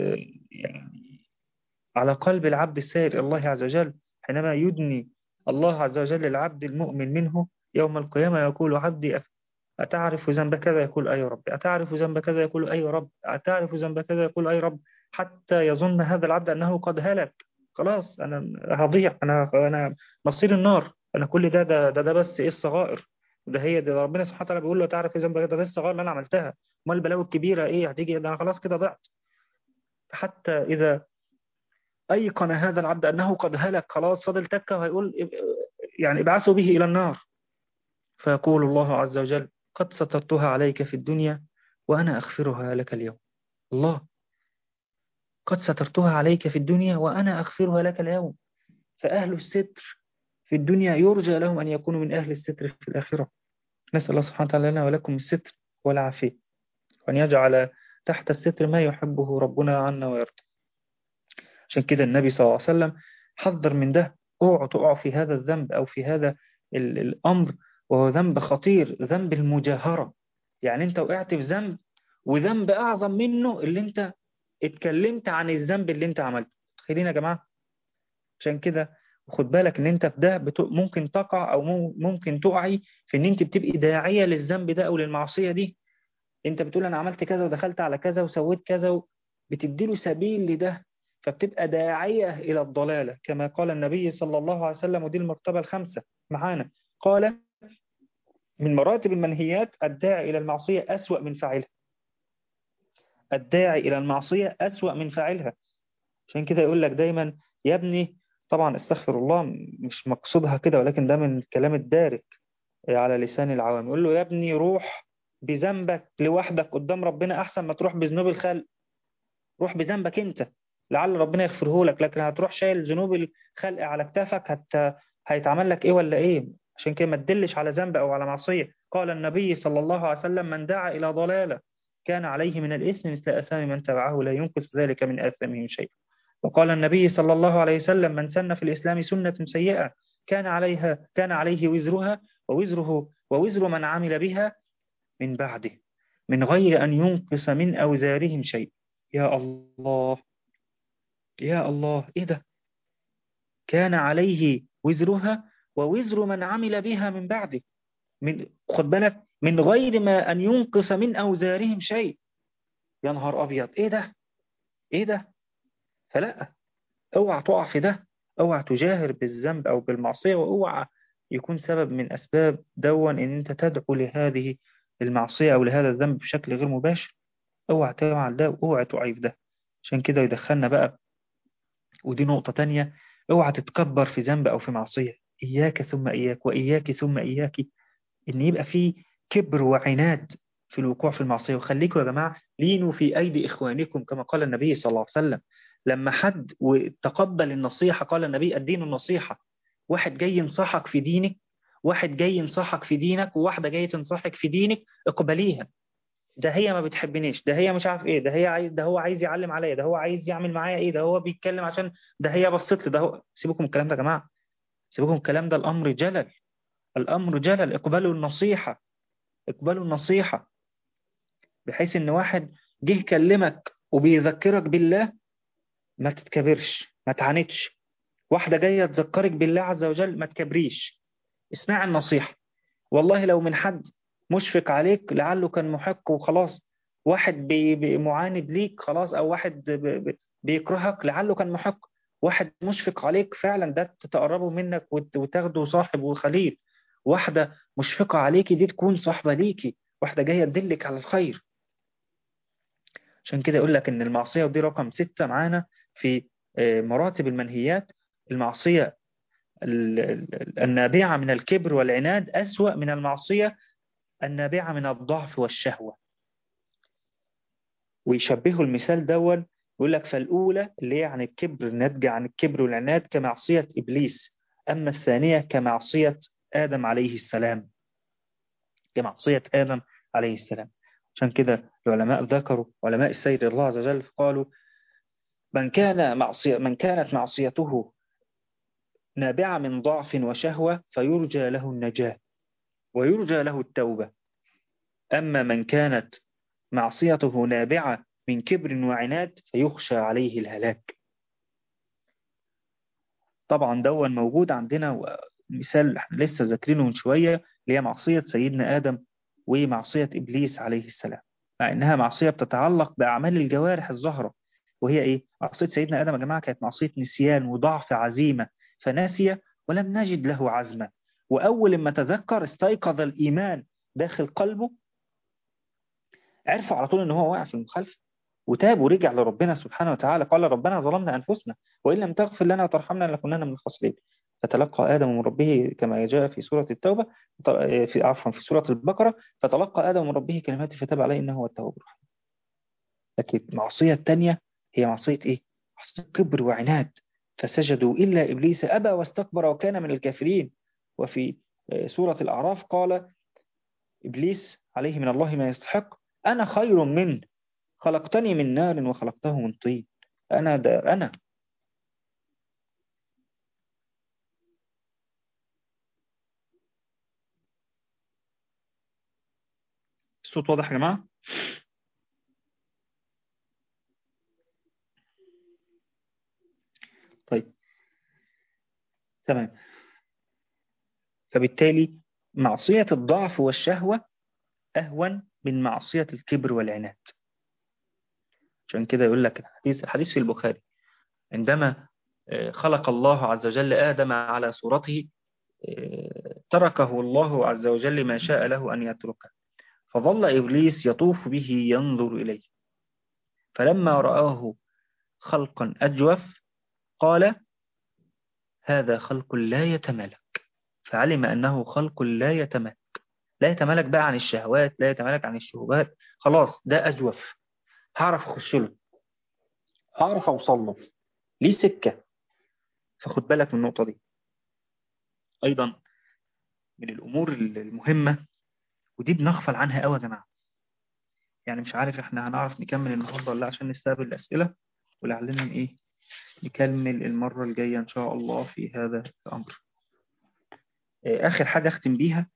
يعني على قلب العبد السائر الله عز وجل حينما يدني الله عز وجل العبد المؤمن منه يوم القيامة يقول عبدي أتعرف ذنب كذا يقول أي رب أتعرف ذنب كذا يقول أي رب أتعرف ذنب كذا يقول أي رب حتى يظن هذا العبد أنه قد هلك خلاص أنا هضيع أنا أنا مصير النار أنا كل ده ده ده, ده بس إيه الصغائر ده هي ده ربنا سبحانه وتعالى بيقول له تعرف ذنب كذا ده الصغائر اللي أنا عملتها أمال البلاوي الكبيرة إيه هتيجي ده أنا خلاص كده ضعت حتى إذا أيقن هذا العبد أنه قد هلك خلاص فضل تكة وهيقول يعني ابعثوا به إلى النار فيقول الله عز وجل قد سترتها عليك في الدنيا وأنا أغفرها لك اليوم الله قد سترتها عليك في الدنيا وأنا أغفرها لك اليوم فأهل الستر في الدنيا يرجى لهم أن يكونوا من أهل الستر في الآخرة نسأل الله سبحانه وتعالى لنا ولكم الستر والعافية وأن يجعل تحت الستر ما يحبه ربنا عنا ويرضى عشان كده النبي صلى الله عليه وسلم حذر من ده اوعوا تقعوا في هذا الذنب أو في هذا الأمر وهو ذنب خطير ذنب المجاهرة يعني انت وقعت في ذنب وذنب أعظم منه اللي انت اتكلمت عن الذنب اللي انت عملته خلينا يا جماعة عشان كده خد بالك ان انت في ده ممكن تقع او ممكن تقعي في ان انت بتبقي داعية للذنب ده او للمعصية دي انت بتقول انا عملت كذا ودخلت على كذا وسويت كذا بتديله سبيل لده فبتبقى داعية إلى الضلالة كما قال النبي صلى الله عليه وسلم ودي المرتبة الخامسة معانا قال من مراتب المنهيات الداعي إلى المعصية أسوأ من فاعلها الداعي إلى المعصية أسوأ من فاعلها عشان كده يقول لك دايما يا ابني طبعا استغفر الله مش مقصودها كده ولكن ده من الكلام الدارج على لسان العوام يقول له يا ابني روح بذنبك لوحدك قدام ربنا أحسن ما تروح بذنوب الخلق روح بذنبك أنت لعل ربنا يغفره لك لكن هتروح شايل ذنوب الخلق على كتافك هت... هيتعمل لك إيه ولا إيه عشان كده ما تدلش على ذنب أو على معصية قال النبي صلى الله عليه وسلم من دعا إلى ضلالة كان عليه من الإثم مثل أثام من تبعه لا ينقص ذلك من آثامهم شيئا وقال النبي صلى الله عليه وسلم من سن في الإسلام سنة سيئة كان عليها كان عليه وزرها ووزره ووزر من عمل بها من بعده من غير أن ينقص من أوزارهم شيء يا الله يا الله إيه ده كان عليه وزرها ووزر من عمل بها من بعده من خد بالك من غير ما أن ينقص من أوزارهم شيء يا نهار أبيض إيه ده إيه ده فلا اوعى تقع في ده اوعى تجاهر بالذنب أو بالمعصية واوعى يكون سبب من أسباب دون إن أنت تدعو لهذه المعصية أو لهذا الذنب بشكل غير مباشر اوعى تعمل ده واوعى تقع في ده عشان كده يدخلنا بقى ودي نقطة تانية اوعى تتكبر في ذنب أو في معصية إياك ثم إياك وإياك ثم إياك إن يبقى في كبر وعناد في الوقوع في المعصية وخليكم يا جماعة لينوا في أيدي إخوانكم كما قال النبي صلى الله عليه وسلم لما حد وتقبل النصيحة قال النبي الدين النصيحة واحد جاي ينصحك في دينك واحد جاي ينصحك في دينك وواحدة جاي تنصحك في دينك اقبليها ده هي ما بتحبنيش ده هي مش عارف ايه ده هي عايز ده هو عايز يعلم عليا ده هو عايز يعمل معايا ايه ده هو بيتكلم عشان ده هي بصت لي ده هو سيبكم الكلام ده يا جماعه سيبكم الكلام ده الأمر جلل الأمر جلل اقبلوا النصيحة اقبلوا النصيحة بحيث ان واحد جه يكلمك وبيذكرك بالله ما تتكبرش ما تعاندش واحدة جاية تذكرك بالله عز وجل ما تكبريش اسمع النصيحة والله لو من حد مشفق عليك لعله كان محق وخلاص واحد بي بي معاند ليك خلاص او واحد بي بيكرهك لعله كان محق واحد مشفق عليك فعلا ده تقربه منك وتاخده صاحب وخليل واحدة مشفقة عليكي دي تكون صاحبة ليكي واحدة جاية تدلك على الخير عشان كده يقول لك ان المعصية ودي رقم ستة معانا في مراتب المنهيات المعصية النابعة من الكبر والعناد أسوأ من المعصية النابعة من الضعف والشهوة ويشبهوا المثال دول يقول لك فالأولى اللي هي عن الكبر ناتجة عن الكبر والعناد كمعصية إبليس أما الثانية كمعصية آدم عليه السلام كمعصية آدم عليه السلام عشان كده العلماء ذكروا علماء السير الله عز وجل قالوا من كان معصية من كانت معصيته نابعة من ضعف وشهوة فيرجى له النجاة ويرجى له التوبة أما من كانت معصيته نابعة من كبر وعناد فيخشى عليه الهلاك طبعا دون موجود عندنا مثال احنا لسه ذاكرينه من شوية اللي هي معصية سيدنا آدم ومعصية إبليس عليه السلام مع إنها معصية بتتعلق بأعمال الجوارح الظاهرة وهي إيه؟ معصية سيدنا آدم يا جماعة كانت معصية نسيان وضعف عزيمة فنسي ولم نجد له عزمة وأول ما تذكر استيقظ الإيمان داخل قلبه عرف على طول إن هو واقع في المخالفة وتاب ورجع لربنا سبحانه وتعالى قال ربنا ظلمنا أنفسنا وإن لم تغفر لنا وترحمنا لكنا من الخاسرين فتلقى آدم من ربه كما جاء في سورة التوبة في عفوا في سورة البقرة فتلقى آدم من ربه كلمات فتاب عليه إنه هو التواب الرحيم لكن المعصية الثانية هي معصية إيه؟ معصية كبر وعناد فسجدوا إلا إبليس أبى واستكبر وكان من الكافرين وفي سورة الأعراف قال إبليس عليه من الله ما يستحق أنا خير منه خلقتني من نار وخلقته من طين أنا ده أنا الصوت واضح يا جماعة طيب تمام فبالتالي معصية الضعف والشهوة أهون من معصية الكبر والعناد عشان كده يقول لك الحديث الحديث في البخاري عندما خلق الله عز وجل آدم على صورته تركه الله عز وجل ما شاء له أن يتركه فظل إبليس يطوف به ينظر إليه فلما رآه خلقا أجوف قال هذا خلق لا يتملك فعلم أنه خلق لا يتملك لا يتملك بقى عن الشهوات لا يتملك عن الشهوات خلاص ده أجوف هعرف أخش له هعرف أوصل له ليه سكة فخد بالك من النقطة دي أيضا من الأمور المهمة ودي بنغفل عنها قوي يا جماعة يعني مش عارف احنا هنعرف نكمل النهارده ولا عشان نستقبل الأسئلة ولعلنا ايه نكمل المرة الجاية إن شاء الله في هذا الأمر آخر حاجة أختم بيها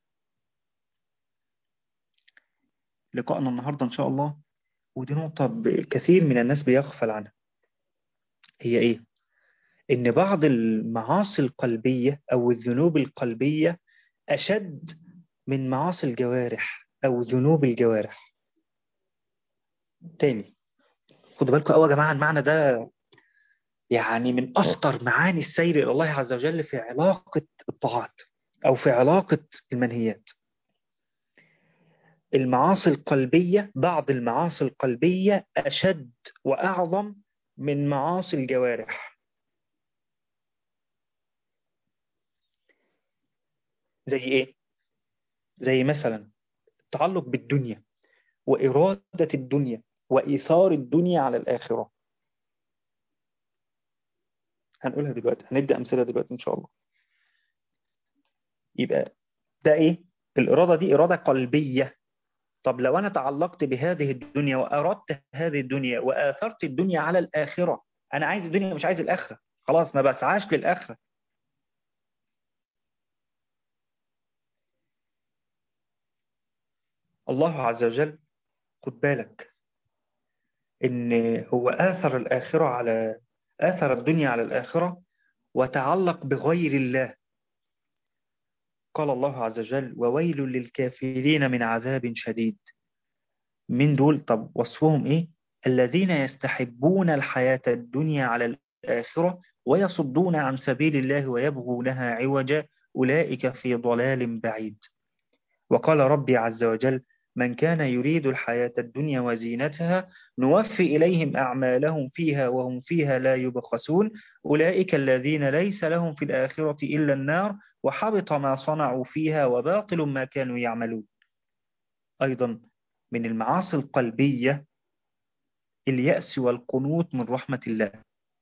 لقائنا النهاردة إن شاء الله ودي نقطة كثير من الناس بيغفل عنها هي إيه؟ إن بعض المعاصي القلبية أو الذنوب القلبية أشد من معاصي الجوارح أو ذنوب الجوارح تاني خدوا بالكم قوي يا جماعة المعنى ده يعني من أخطر معاني السير إلى الله عز وجل في علاقة الطاعات أو في علاقة المنهيات المعاصي القلبية بعض المعاصي القلبية أشد وأعظم من معاصي الجوارح زي إيه؟ زي مثلا التعلق بالدنيا وإرادة الدنيا وإيثار الدنيا على الآخرة هنقولها دلوقتي هندي أمثلة دلوقتي إن شاء الله يبقى ده إيه؟ الإرادة دي إرادة قلبية طب لو أنا تعلقت بهذه الدنيا وأردت هذه الدنيا وآثرت الدنيا على الآخرة أنا عايز الدنيا مش عايز الآخرة خلاص ما بسعاش للآخرة الله عز وجل خد بالك إن هو آثر الآخرة على آثر الدنيا على الآخرة وتعلق بغير الله قال الله عز وجل وويل للكافرين من عذاب شديد من دول طب وصفهم إيه الذين يستحبون الحياة الدنيا على الآخرة ويصدون عن سبيل الله ويبغونها عوجا أولئك في ضلال بعيد وقال ربي عز وجل من كان يريد الحياة الدنيا وزينتها نوفي إليهم أعمالهم فيها وهم فيها لا يبخسون أولئك الذين ليس لهم في الآخرة إلا النار وحبط ما صنعوا فيها وباطل ما كانوا يعملون أيضا من المعاصي القلبية اليأس والقنوط من رحمة الله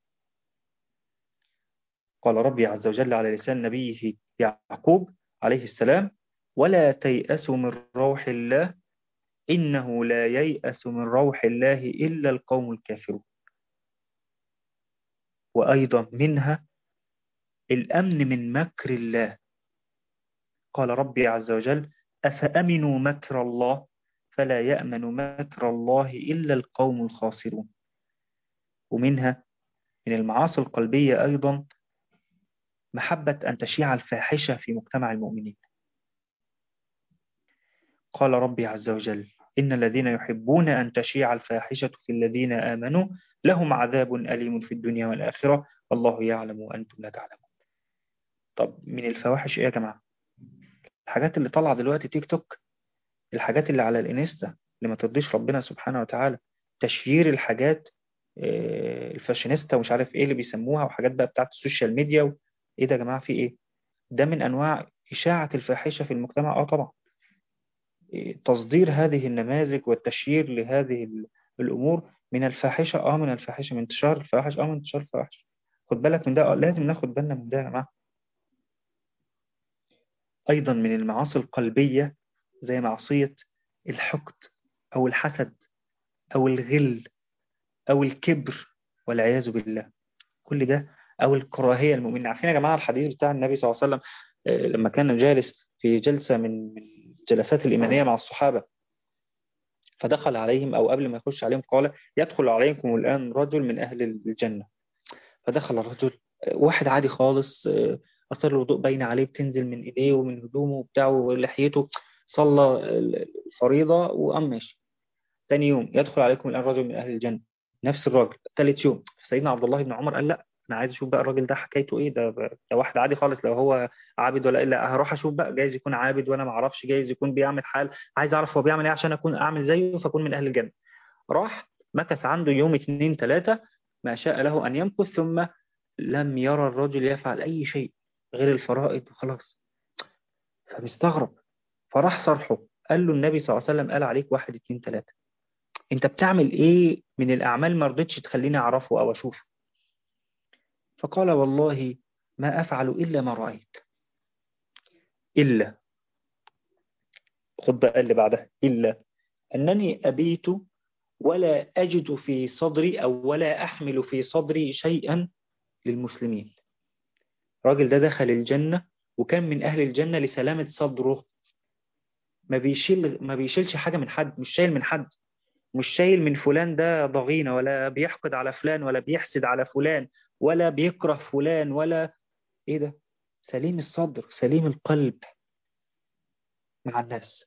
قال ربي عز وجل على لسان نبيه يعقوب عليه السلام ولا تيأسوا من روح الله إنه لا ييأس من روح الله إلا القوم الكافرون وأيضا منها الأمن من مكر الله قال ربي عز وجل أفأمنوا مكر الله فلا يأمن مكر الله إلا القوم الخاسرون ومنها من المعاصي القلبية أيضا محبة أن تشيع الفاحشة في مجتمع المؤمنين قال ربي عز وجل إن الذين يحبون أن تشيع الفاحشة في الذين آمنوا لهم عذاب أليم في الدنيا والآخرة والله يعلم وأنتم لا تعلمون طب من الفواحش إيه يا جماعة الحاجات اللي طالعة دلوقتي تيك توك الحاجات اللي على الانستا اللي ما ترضيش ربنا سبحانه وتعالى تشيير الحاجات الفاشينيستا ومش عارف ايه اللي بيسموها وحاجات بقى بتاعت السوشيال ميديا و... ايه ده يا جماعة في ايه ده من انواع اشاعة الفاحشة في المجتمع اه طبعا تصدير هذه النماذج والتشيير لهذه الامور من الفاحشة اه من الفاحشة من انتشار الفواحش اه من انتشار الفواحش خد بالك من ده لازم ناخد بالنا من ده يا جماعة ايضا من المعاصي القلبية زي معصية الحقد أو الحسد أو الغل أو الكبر والعياذ بالله كل ده أو الكراهية المؤمنين عارفين يا جماعة الحديث بتاع النبي صلى الله عليه وسلم لما كان جالس في جلسة من الجلسات الإيمانية مع الصحابة فدخل عليهم أو قبل ما يخش عليهم قال يدخل عليكم الآن رجل من أهل الجنة فدخل الرجل واحد عادي خالص أثر الوضوء باين عليه بتنزل من إيديه ومن هدومه وبتاعه ولحيته صلى الفريضة وقام ماشي تاني يوم يدخل عليكم الآن رجل من أهل الجنة نفس الراجل ثالث يوم سيدنا عبد الله بن عمر قال لا أنا عايز أشوف بقى الراجل ده حكايته إيه ده, ده واحد عادي خالص لو هو عابد ولا إلا هروح أشوف بقى جايز يكون عابد وأنا ما أعرفش جايز يكون بيعمل حال عايز أعرف هو بيعمل إيه عشان أكون أعمل زيه فأكون من أهل الجنة راح مكث عنده يوم اثنين ثلاثة ما شاء له أن يمكث ثم لم يرى الرجل يفعل أي شيء غير الفرائض وخلاص فمستغرب فراح صرحه قال له النبي صلى الله عليه وسلم قال عليك واحد اتنين تلاتة انت بتعمل ايه من الاعمال ما رضيتش تخليني اعرفه او اشوفه فقال والله ما افعل الا ما رايت الا خد بقى اللي بعدها الا انني ابيت ولا اجد في صدري او ولا احمل في صدري شيئا للمسلمين الراجل ده دخل الجنة وكان من اهل الجنة لسلامة صدره ما بيشيل ما بيشيلش حاجة من حد مش شايل من حد مش شايل من فلان ده ضغينة ولا بيحقد على فلان ولا بيحسد على فلان ولا بيكره فلان ولا ايه ده سليم الصدر سليم القلب مع الناس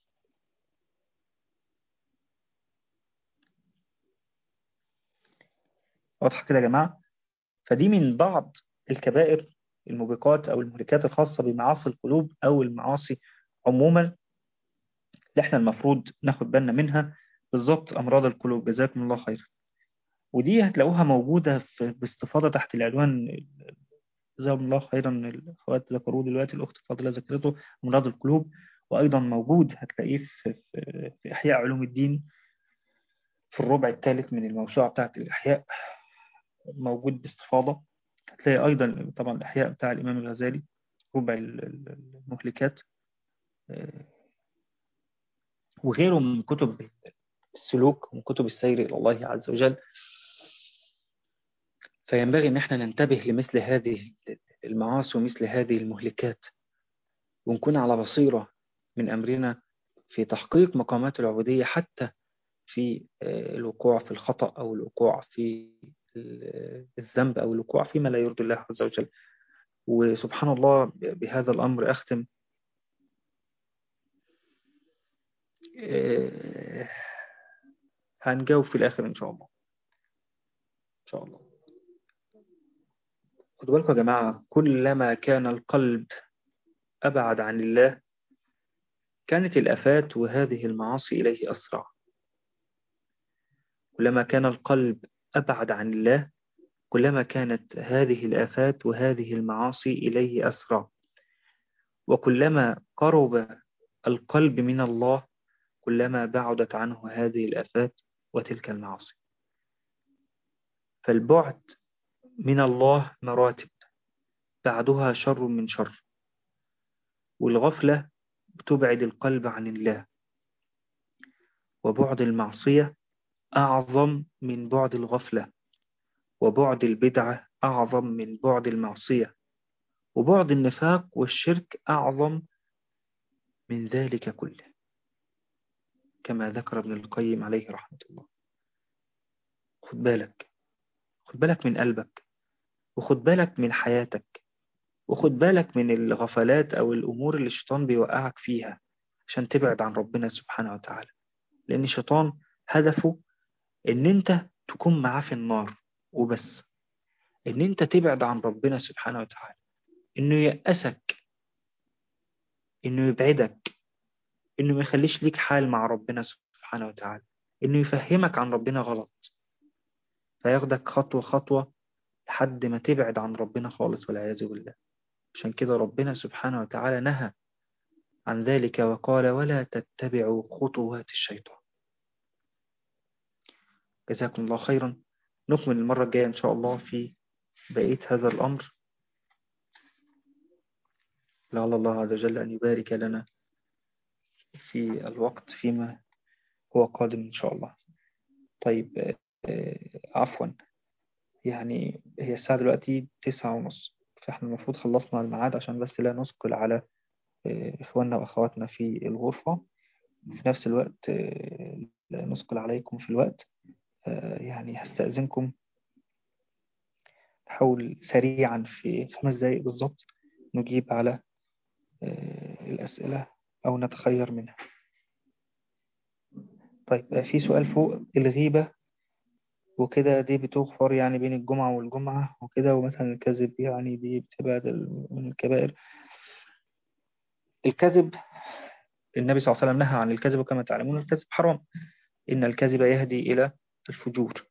واضحة كده يا جماعة فدي من بعض الكبائر الموبقات أو المهلكات الخاصة بمعاصي القلوب أو المعاصي عموما اللي احنا المفروض ناخد بالنا منها بالظبط أمراض القلوب جزاكم الله خير ودي هتلاقوها موجودة في باستفاضة تحت العنوان جزاهم الله خيرا الأخوات ذكروه دلوقتي الأخت فاضلة ذكرته أمراض القلوب وأيضا موجود هتلاقيه في, في إحياء علوم الدين في الربع الثالث من الموسوعة بتاعت الإحياء موجود باستفاضة هتلاقي أيضا طبعا الإحياء بتاع الإمام الغزالي ربع المهلكات وغيره من كتب السلوك ومن كتب السير إلى الله عز وجل فينبغي أن احنا ننتبه لمثل هذه المعاصي ومثل هذه المهلكات ونكون على بصيرة من أمرنا في تحقيق مقامات العبودية حتى في الوقوع في الخطأ أو الوقوع في الذنب أو الوقوع فيما لا يرضي الله عز وجل وسبحان الله بهذا الأمر أختم هنجاوب في الآخر إن شاء الله إن شاء الله خدوا بالكم يا جماعة كلما كان القلب أبعد عن الله كانت الأفات وهذه المعاصي إليه أسرع كلما كان القلب أبعد عن الله كلما كانت هذه الآفات وهذه المعاصي إليه أسرع وكلما قرب القلب من الله كلما بعدت عنه هذه الآفات وتلك المعاصي فالبعد من الله مراتب بعدها شر من شر والغفلة بتبعد القلب عن الله وبعد المعصية أعظم من بعد الغفلة وبعد البدعة أعظم من بعد المعصية وبعد النفاق والشرك أعظم من ذلك كله كما ذكر ابن القيم عليه رحمة الله خد بالك خد بالك من قلبك وخد بالك من حياتك وخد بالك من الغفلات أو الأمور اللي الشيطان بيوقعك فيها عشان تبعد عن ربنا سبحانه وتعالى لأن الشيطان هدفه إن أنت تكون معاه في النار وبس إن أنت تبعد عن ربنا سبحانه وتعالى إنه يأسك إنه يبعدك إنه ما يخليش ليك حال مع ربنا سبحانه وتعالى إنه يفهمك عن ربنا غلط فياخدك خطوة خطوة لحد ما تبعد عن ربنا خالص والعياذ بالله عشان كده ربنا سبحانه وتعالى نهى عن ذلك وقال ولا تتبعوا خطوات الشيطان جزاكم الله خيرا نكمل المرة الجاية إن شاء الله في بقية هذا الأمر لعل الله عز وجل أن يبارك لنا في الوقت فيما هو قادم إن شاء الله طيب عفوا يعني هي الساعة دلوقتي تسعة ونص فإحنا المفروض خلصنا الميعاد عشان بس لا نثقل على إخواننا وأخواتنا في الغرفة في نفس الوقت لا نثقل عليكم في الوقت يعني هستأذنكم نحاول سريعا في خمس دقايق بالضبط نجيب على الأسئلة أو نتخير منها طيب في سؤال فوق الغيبة وكده دي بتغفر يعني بين الجمعة والجمعة وكده ومثلا الكذب يعني دي بتبعد من الكبائر الكذب النبي صلى الله عليه وسلم نهى عن الكذب وكما تعلمون الكذب حرام إن الكذب يهدي إلى الفجور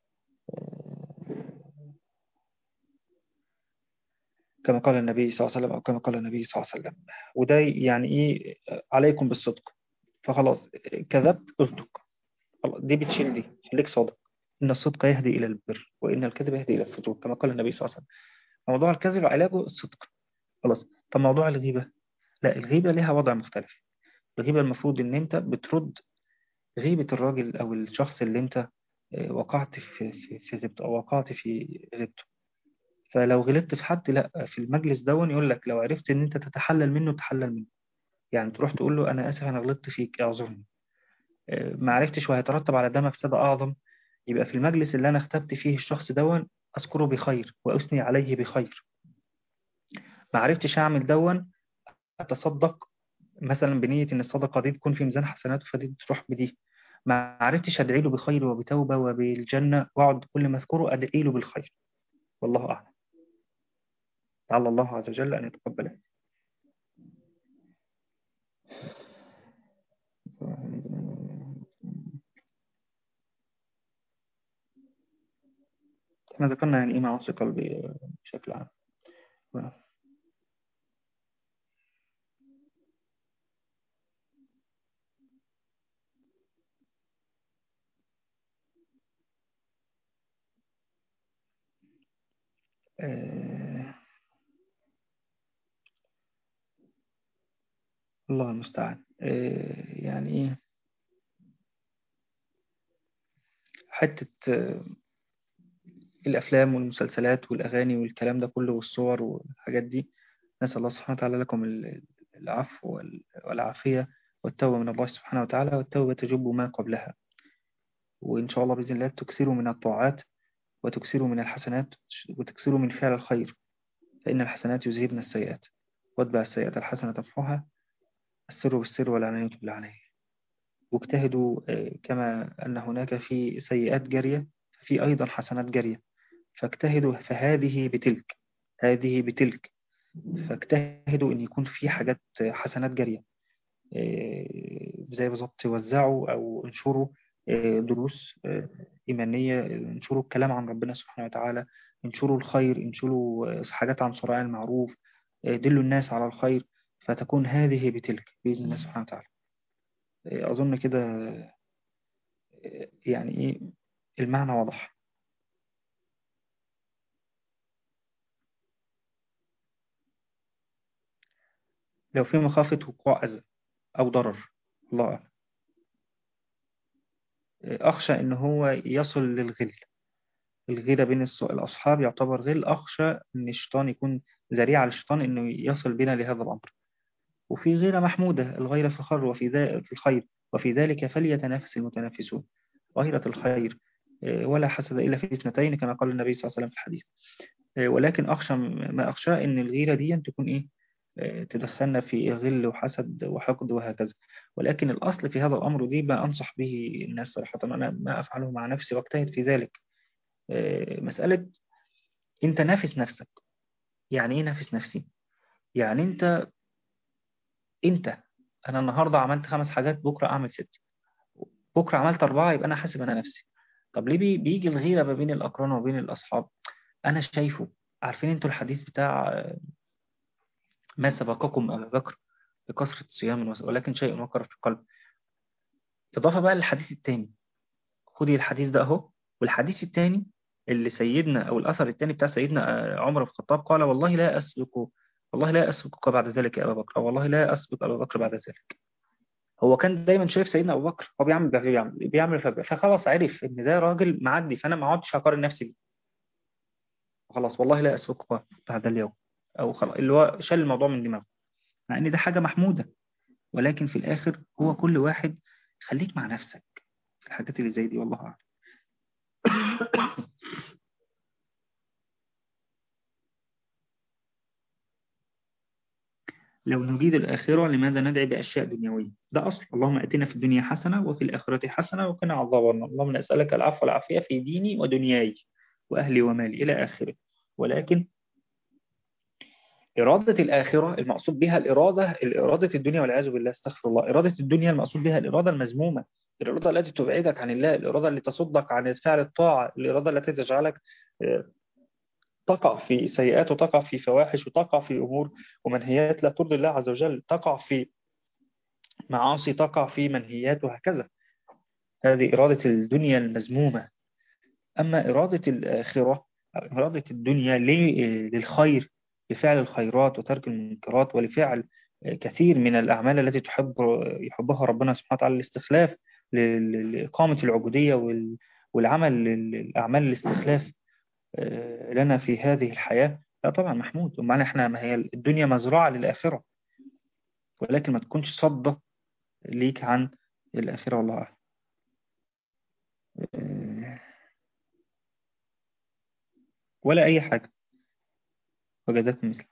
كما قال النبي صلى الله عليه وسلم أو كما قال النبي صلى الله عليه وسلم وده يعني إيه عليكم بالصدق فخلاص كذبت اصدق دي بتشيل دي خليك صادق إن الصدق يهدي إلى البر وإن الكذب يهدي إلى الفجور كما قال النبي صلى الله عليه وسلم موضوع الكذب علاجه الصدق خلاص طب موضوع الغيبة لا الغيبة لها وضع مختلف الغيبة المفروض إن أنت بترد غيبة الراجل أو الشخص اللي أنت وقعت في في في غيبته أو وقعت في غيبته فلو غلطت في حد لا في المجلس دون يقول لك لو عرفت ان انت تتحلل منه تحلل منه يعني تروح تقول له انا اسف انا غلطت فيك اعذرني ما عرفتش وهيترتب على ده مفسدة اعظم يبقى في المجلس اللي انا اختبت فيه الشخص دون اذكره بخير واثني عليه بخير ما عرفتش اعمل دون اتصدق مثلا بنية ان الصدقة دي تكون في ميزان حسناته فدي تروح بدي ما عرفتش ادعي له بخير وبتوبة وبالجنة واقعد كل ما اذكره ادعي له بالخير والله اعلم لعل الله عز وجل أن يتقبل احنا ذكرنا يعني ايه معاصي قلبي بشكل عام آه الله المستعان آه يعني ايه حتة آه الأفلام والمسلسلات والأغاني والكلام ده كله والصور والحاجات دي نسأل الله سبحانه وتعالى لكم العفو والعافية والتوبة من الله سبحانه وتعالى والتوبة تجب ما قبلها وإن شاء الله بإذن الله تكسروا من الطاعات وتكسروا من الحسنات وتكسروا من فعل الخير فإن الحسنات يذهبن السيئات واتبع السيئات الحسنة تمحوها السر بالسر والعلانية بالعلانية واجتهدوا آه، كما أن هناك في سيئات جارية في أيضا حسنات جارية فاجتهدوا فهذه بتلك هذه بتلك فاجتهدوا أن يكون في حاجات حسنات جارية آه، زي بالظبط وزعوا أو انشروا آه، دروس إيمانية انشروا الكلام عن ربنا سبحانه وتعالى انشروا الخير انشروا حاجات عن صراع المعروف دلوا الناس على الخير فتكون هذه بتلك بإذن الله سبحانه وتعالى أظن كده يعني إيه المعنى واضح لو في مخافة وقوع أذى أو ضرر الله أعلم أخشى إن هو يصل للغل الغيرة بين الأصحاب يعتبر غل أخشى إن الشيطان يكون ذريعة للشيطان إنه يصل بنا لهذا الأمر وفي غيرة محمودة الغيرة في الخير وفي في الخير وفي ذلك فليتنافس المتنافسون غيرة الخير آه، ولا حسد إلا في اثنتين كما قال النبي صلى الله عليه وسلم في الحديث آه، ولكن أخشى ما أخشى إن الغيرة دي تكون إيه آه، تدخلنا في غل وحسد وحقد وهكذا ولكن الأصل في هذا الأمر دي ما أنصح به الناس صراحة أنا ما أفعله مع نفسي واجتهد في ذلك مسألة أنت نافس نفسك يعني إيه نافس نفسي يعني أنت أنت أنا النهاردة عملت خمس حاجات بكرة أعمل ست بكرة عملت أربعة يبقى أنا حاسب أنا نفسي طب ليه بيجي الغيرة ما بين الأقران وبين الأصحاب أنا شايفه عارفين أنتوا الحديث بتاع ما سبقكم أبا بكر بكثرة صيام ولكن شيء وقر في القلب إضافة بقى للحديث الثاني خدي الحديث ده أهو والحديث الثاني اللي سيدنا أو الأثر الثاني بتاع سيدنا عمر بن الخطاب قال والله لا أسلك والله لا أسبقك بعد ذلك يا أبا بكر أو والله لا أسبق أبا بكر بعد ذلك هو كان دايما شايف سيدنا أبو بكر هو بيعمل بيعمل بيعمل فخلاص عرف إن ده راجل معدي فأنا ما عدتش هقارن نفسي بيه خلاص والله لا أسبقك بعد اليوم أو خلاص اللي هو شال الموضوع من دماغه مع إن ده حاجة محمودة ولكن في الآخر هو كل واحد خليك مع نفسك في الحاجات اللي زي دي والله أعلم لو نريد الآخرة لماذا ندعي بأشياء دنيوية ده أصل اللهم أتنا في الدنيا حسنة وفي الآخرة حسنة وكنا عذاب النار اللهم نسألك العفو والعافية في ديني ودنياي وأهلي ومالي إلى آخره ولكن إرادة الآخرة المقصود بها الإرادة الإرادة الدنيا والعياذ بالله استغفر الله إرادة الدنيا المقصود بها الإرادة المذمومة الإرادة التي تبعدك عن الله الإرادة التي تصدك عن فعل الطاعة الإرادة التي تجعلك آه، تقع في سيئات وتقع في فواحش وتقع في أمور ومنهيات لا ترضي الله عز وجل تقع في معاصي تقع في منهيات وهكذا هذه إرادة الدنيا المذمومة أما إرادة الآخرة إرادة الدنيا للخير لفعل الخيرات وترك المنكرات ولفعل كثير من الأعمال التي تحب يحبها ربنا سبحانه وتعالى الاستخلاف لإقامة العبودية والعمل للأعمال الاستخلاف آه، لنا في هذه الحياة لا طبعا محمود ومعنى احنا ما هي الدنيا مزرعة للآخرة ولكن ما تكونش صدة ليك عن الآخرة والله أعلم آه، ولا أي حاجة وجزاكم مثل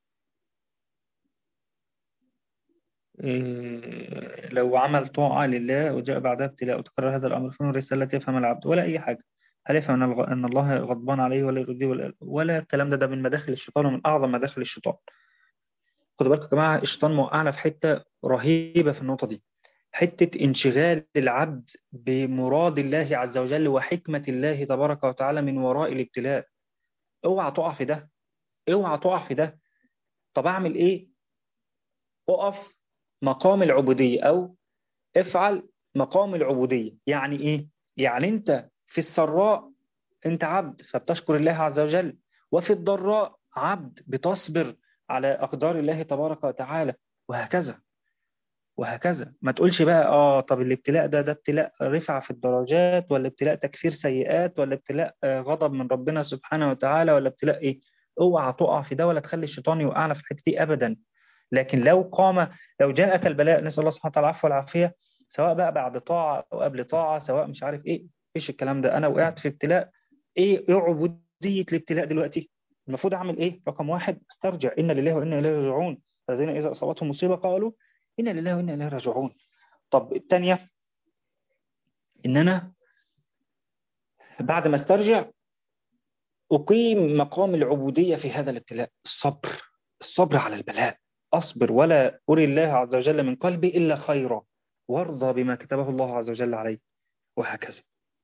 آه، لو عمل طاعة لله وجاء بعدها ابتلاء وتكرر هذا الأمر فين الرسالة يفهم العبد ولا أي حاجة هل يفهم أن الله غضبان عليه ولا يرضيه ولا الكلام ده ده من مداخل الشيطان ومن أعظم مداخل الشيطان خدوا بالكم يا جماعة الشيطان موقعنا في حتة رهيبة في النقطة دي حتة انشغال العبد بمراد الله عز وجل وحكمة الله تبارك وتعالى من وراء الابتلاء اوعى تقع في ده اوعى تقع في ده طب اعمل ايه اقف مقام العبودية او افعل مقام العبودية يعني ايه يعني انت في السراء أنت عبد فبتشكر الله عز وجل وفي الضراء عبد بتصبر على أقدار الله تبارك وتعالى وهكذا وهكذا ما تقولش بقى آه طب الابتلاء ده ده ابتلاء رفع في الدرجات ولا ابتلاء تكفير سيئات ولا ابتلاء آه، غضب من ربنا سبحانه وتعالى ولا ابتلاء إيه اوعى تقع في ده ولا تخلي الشيطان يوقعنا في الحته دي أبدا لكن لو قام لو جاءك البلاء نسأل الله سبحانه وتعالى العفو والعافية سواء بقى بعد طاعة أو قبل طاعة سواء مش عارف إيه إيش الكلام ده أنا وقعت في ابتلاء إيه عبودية الابتلاء دلوقتي المفروض أعمل إيه رقم واحد استرجع إن لله وإنا إليه راجعون الذين إذا أصابتهم مصيبة قالوا إن لله وإنا إليه راجعون طب الثانية إن أنا بعد ما استرجع أقيم مقام العبودية في هذا الابتلاء الصبر الصبر على البلاء أصبر ولا أري الله عز وجل من قلبي إلا خيرا وارضى بما كتبه الله عز وجل علي وهكذا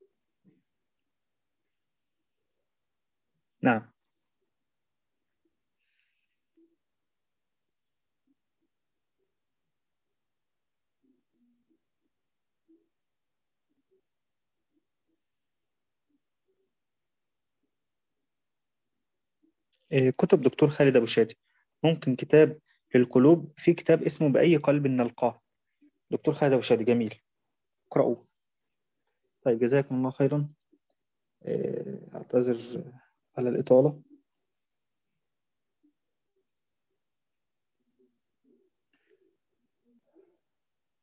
نعم كتب دكتور خالد أبو شادي ممكن كتاب للقلوب في كتاب اسمه بأي قلب نلقاه دكتور خالد أبو شادي جميل اقرأوه طيب جزاكم الله خيرا أعتذر على الإطالة